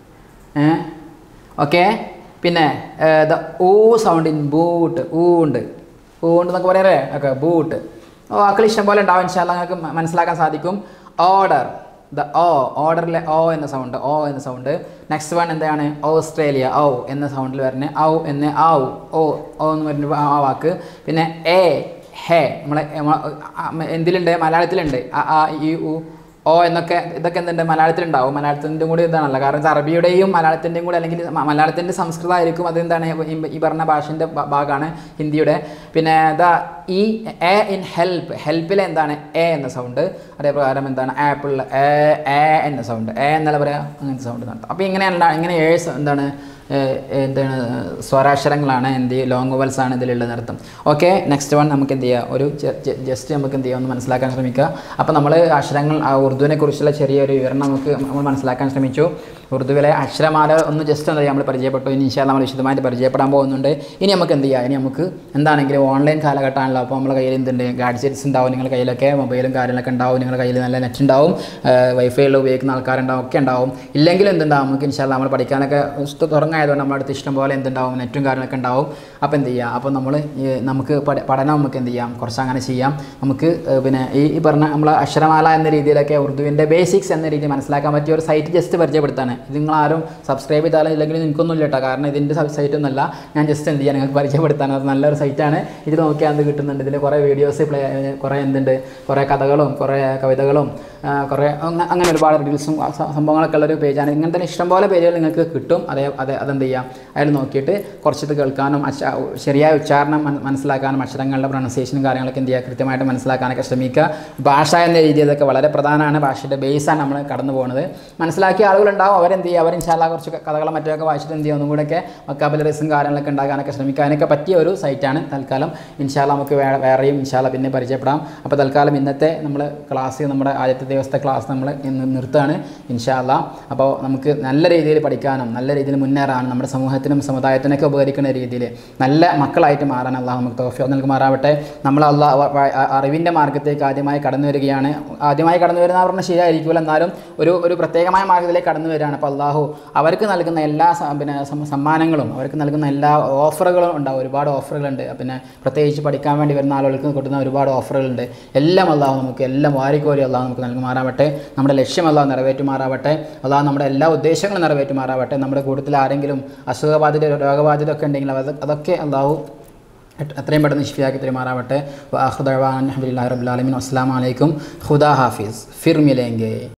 okay പിന്നെ the oo sound in boot ഊ ഉണ്ട് ഊ ഉണ്ട് എന്നൊക്കെ പറയാറേ ഓക്കെ ബൂട്ട് വാക്കുകൾ ഇഷ്ടം പോലെ ഉണ്ടാവും ഇൻഷാല്ല നിങ്ങൾക്ക് മ- മനസ്സിലാക്കാൻ സാധിക്കും ഓർഡർ ദ ഓ ഓർഡറിലെ ഓ എന്ന സൗണ്ട് ഓ എന്ന സൗണ്ട് നെക്സ്റ്റ് വൺ എന്താണ് ഓസ്ട്രേലിയ ഔ എന്ന സൗണ്ടിൽ വരുന്ന ഔ എന്ന ഔ ഓ ഓ എന്ന് പറയുന്ന ആ വാക്ക് പിന്നെ എ ഹേ നമ്മളെ നമ്മളെ എന്തിലുണ്ട് മലയാളത്തിലുണ്ട് അ, ആ ഇ ഉ ഓ എന്നൊക്കെ ഇതൊക്കെ എന്തുണ്ട് മലയാളത്തിലുണ്ടാവും മലയാളത്തിൻ്റെ കൂടി ഇതാണല്ലോ കാരണം ഇത് അറബിയുടെയും മലയാളത്തിൻ്റെയും കൂടി അല്ലെങ്കിൽ മ- മലയാളത്തിൻ്റെ സംസ്കൃതമായിരിക്കും അതെന്താണ് ഈ- ഈ പറഞ്ഞ ഭാഷൻ്റെ ഭാഗമാണ് ഹിന്ദിയുടെ പിന്നെ ദ ഈ എ ഇൻ ഹെൽപ്പ് ഹെൽപ്പിൽ എന്താണ് എ എന്ന സൗണ്ട് അതേപ്രകാരം എന്താണ് ആപ്പിളിൽ എ എ എന്ന സൗണ്ട് എ എന്നല്ല പറയാ അങ്ങനത്തെ സൗണ്ട് നടത്തും അപ്പോൾ ഇങ്ങനെയല്ല ഇങ്ങനെ ഏഴ് സ- എന്താണ് ഏ, എന്താണ് സ്വരാക്ഷരങ്ങളാണ് എന്ത് ലോങ് വവൽസ് ആണ് ഇതിലുള്ളത് അർത്ഥം ഓക്കെ നെക്സ്റ്റ് വൺ നമുക്ക് എന്ത് ചെയ്യുക ഒരു ജസ്റ്റ് നമുക്ക് എന്ത് ചെയ്യുക ഒന്ന് മനസ്സിലാക്കാൻ ശ്രമിക്കുക അപ്പോൾ നമ്മൾ അക്ഷരങ്ങൾ ആ ഉറുദുവിനെ കുറിച്ചുള്ള ചെറിയൊരു വിവരണം നമുക്ക് നമ്മൾ മനസ്സിലാക്കാൻ ശ്രമിച്ചു ഉറുദുവിലെ അക്ഷരമാല ഒന്ന് ജസ്റ്റ് എന്താ നമ്മൾ പരിചയപ്പെട്ടു ഇനി ഇൻഷാ നമ്മൾ വിശദമായിട്ട് പരിചയപ്പെടാൻ പോകുന്നുണ്ട് ഇനി നമുക്ക് എന്ത് ചെയ്യാം ഇനി നമുക്ക് എന്താണെങ്കിലും ഓൺലൈൻ കാലഘട്ടമാണല്ലോ അപ്പോൾ നമ്മുടെ കയ്യിൽ എന്തുണ്ട് ഗാഡ്ജറ്റ്സ് ഉണ്ടാവും നിങ്ങളുടെ കയ്യിലൊക്കെ മൊബൈലും കാര്യങ്ങളൊക്കെ ഉണ്ടാവും നിങ്ങളുടെ കയ്യിൽ നല്ല നെറ്റ് ഉണ്ടാവും വൈഫൈ ഉള്ള ഉപയോഗിക്കുന്ന ആൾക്കാരുണ്ടാവും ഒക്കെ ഉണ്ടാവും ഇല്ലെങ്കിലും എന്തുണ്ടാവും നമുക്ക് ഇൻഷാല്ല നമ്മൾ പഠിക്കാനൊക്കെ ഇഷ്ടം തുടങ്ങായതുകൊണ്ട് നമ്മുടെ അടുത്ത് ഇഷ്ടം പോലെ എന്തുണ്ടാവും നെറ്റും കാര്യങ്ങളൊക്കെ ഉണ്ടാവും അപ്പോൾ എന്ത് ചെയ്യുക അപ്പോൾ നമ്മൾ നമുക്ക് പഠ- പഠനം നമുക്ക് എന്ത് ചെയ്യാം കുറച്ച് അങ്ങനെ ചെയ്യാം നമുക്ക് ഏഹ്, പിന്നെ ഈ ഈ പറഞ്ഞ നമ്മൾ അക്ഷരമാല എന്ന രീതിയിലൊക്കെ ഉറുദുവിൻ്റെ ബേസിക്സ് എന്ന രീതിയിൽ മനസ്സിലാക്കാൻ പറ്റിയ ഒരു സൈറ്റ് ജസ്റ്റ് പരിചയപ്പെടുത്താണ് ഇത് നിങ്ങൾ ആരും സബ്സ്ക്രൈബ് ചെയ്താലും ഇല്ലെങ്കിലും നിങ്ങൾക്കൊന്നും ഇല്ല കേട്ടോ കാരണം ഇതിൻ്റെ സൈറ്റ് ഒന്നുമല്ല ഞാൻ ജസ്റ്റ് എന്ത് ചെയ്യാം നിങ്ങൾക്ക് പരിചയപ്പെടുത്താൻ അത് നല്ലൊരു സൈറ്റാണ് ഇത് നോക്കിയാൽ അത് കിട്ടുന്നുണ്ട് ഇതിൽ കുറേ വീഡിയോസ് പ്ലേ കുറേ എന്തുണ്ട് കുറേ കഥകളും കുറേ കവിതകളും ആ, കുറേ അങ്ങ- അങ്ങനെ ഒരുപാട് റീൽസും ആ സ- സംഭവങ്ങളൊക്കെ ഉള്ളൊരു പേജാണ് ഇങ്ങനത്തെ ഇഷ്ടംപോലെ പേജുകൾ നിങ്ങൾക്ക് കിട്ടും അതേ അതെ അതെന്ത് ചെയ്യാം അതിൽ നോക്കിയിട്ട് കുറച്ചിത് കേൾക്കാനും അക്ഷ ശരിയായ ഉച്ചാരണം മന- മനസ്സിലാക്കാനും അക്ഷരങ്ങളുടെ പ്രൊണൗൺസിയേഷനും കാര്യങ്ങളൊക്കെ എന്ത് ചെയ്യുക കൃത്യമായിട്ട് മനസ്സിലാക്കാനൊക്കെ ശ്രമിക്കുക ഭാഷ എന്ന രീതിയിൽ ഇതൊക്കെ വളരെ പ്രധാനമാണ് ഭാഷയുടെ ബേസാണ് നമ്മൾ കടന്നു പോകുന്നത് മനസ്സിലാക്കിയ ആളുകളുണ്ടാവും അവരെന്ത് ചെയ്യുക അവർ ഇൻഷാല്ല കുറച്ച് കഥകളും മറ്റൊക്കെ വായിച്ചിട്ട് എന്ത് ചെയ്യുക ഒന്നും കൂടെയൊക്കെ വക്കാബുലറീസും കാര്യങ്ങളൊക്കെ ഉണ്ടാക്കാനൊക്കെ ശ്രമിക്കുക അതിനൊക്കെ പറ്റിയ ഒരു സൈറ്റാണ് തൽക്കാലം ഇൻഷാല്ല നമുക്ക് വേ വേറെയും ഇൻഷാല്ല പിന്നെ പരിചയപ്പെടാം അപ്പോൾ തൽക്കാലം ഇന്നത്തെ നമ്മൾ ക്ലാസ് നമ്മുടെ ആദ്യത്തെ ദിവസത്തെ ക്ലാസ് നമ്മൾ ഇന്ന് നിർത്തുകയാണ് ഇൻഷാല്ല അപ്പോൾ നമുക്ക് നല്ല രീതിയിൽ പഠിക്കാനും നല്ല രീതിയിൽ മുന്നേറാനും നമ്മുടെ സമൂഹത്തിനും സമുദായത്തിനൊക്കെ ഉപകരിക്കുന്ന രീതിയിൽ നല്ല മക്കളായിട്ട് മാറാൻ അള്ളാഹ് നമുക്ക് തോഫിയോ നൽകുമാറാവട്ടെ നമ്മൾ അള്ളാഹ് വ- വ- അറിവിൻ്റെ മാർഗത്തേക്ക് ആദ്യമായി കടന്നു വരികയാണ് ആദ്യമായി കടന്നു വരുന്ന പറഞ്ഞാൽ ശരിയായിരിക്കില്ല എന്നാലും ഒരു ഒരു പ്രത്യേകമായ മാർഗത്തിലേക്ക് കടന്നു വരികയാണ് അപ്പോൾ അള്ളാഹു അവർക്ക് നൽകുന്ന എല്ലാ സ- പിന്നെ സം- സമ്മാനങ്ങളും അവർക്ക് നൽകുന്ന എല്ലാ ഓഫറുകളും ഉണ്ടാവും ഒരുപാട് ഓഫറുകളുണ്ട് പിന്നെ പ്രത്യേകിച്ച് പഠിക്കാൻ വേണ്ടി വരുന്ന ആളുകൾക്ക് കൊടുക്കുന്ന ഒരുപാട് ഓഫറുകളുണ്ട് എല്ലാം അള്ളാഹു നമുക്ക് എല്ലാം വാരിക്കോരി അള്ളാഹു നമുക്ക് നൽകുമാറാവട്ടെ നമ്മുടെ ലക്ഷ്യം അള്ളാഹു നിറവേറ്റുമാറാവട്ടെ അള്ളാഹു നമ്മുടെ എല്ലാ ഉദ്ദേശങ്ങളും നിറവേറ്റുമാറാവട്ടെ നമ്മുടെ കൂട്ടത്തിൽ ആരെങ്കിലും അസുഖബാധിത രോഗബാധിത ഒക്കെ ഉണ്ടെങ്കിൽ അത് അതൊക്കെ അള്ളാഹു എത്രയും പെട്ടെന്ന് ഷിഫിയാക്കി തരുമാറാവട്ടെ അഹ്ദാൻ അലഹമുല്ലാ റബുലാലമിൻ അസ്സാം വലൈക്കും ഖുദാ ഹാഫിസ് ഫിർ മിലേങ്കെ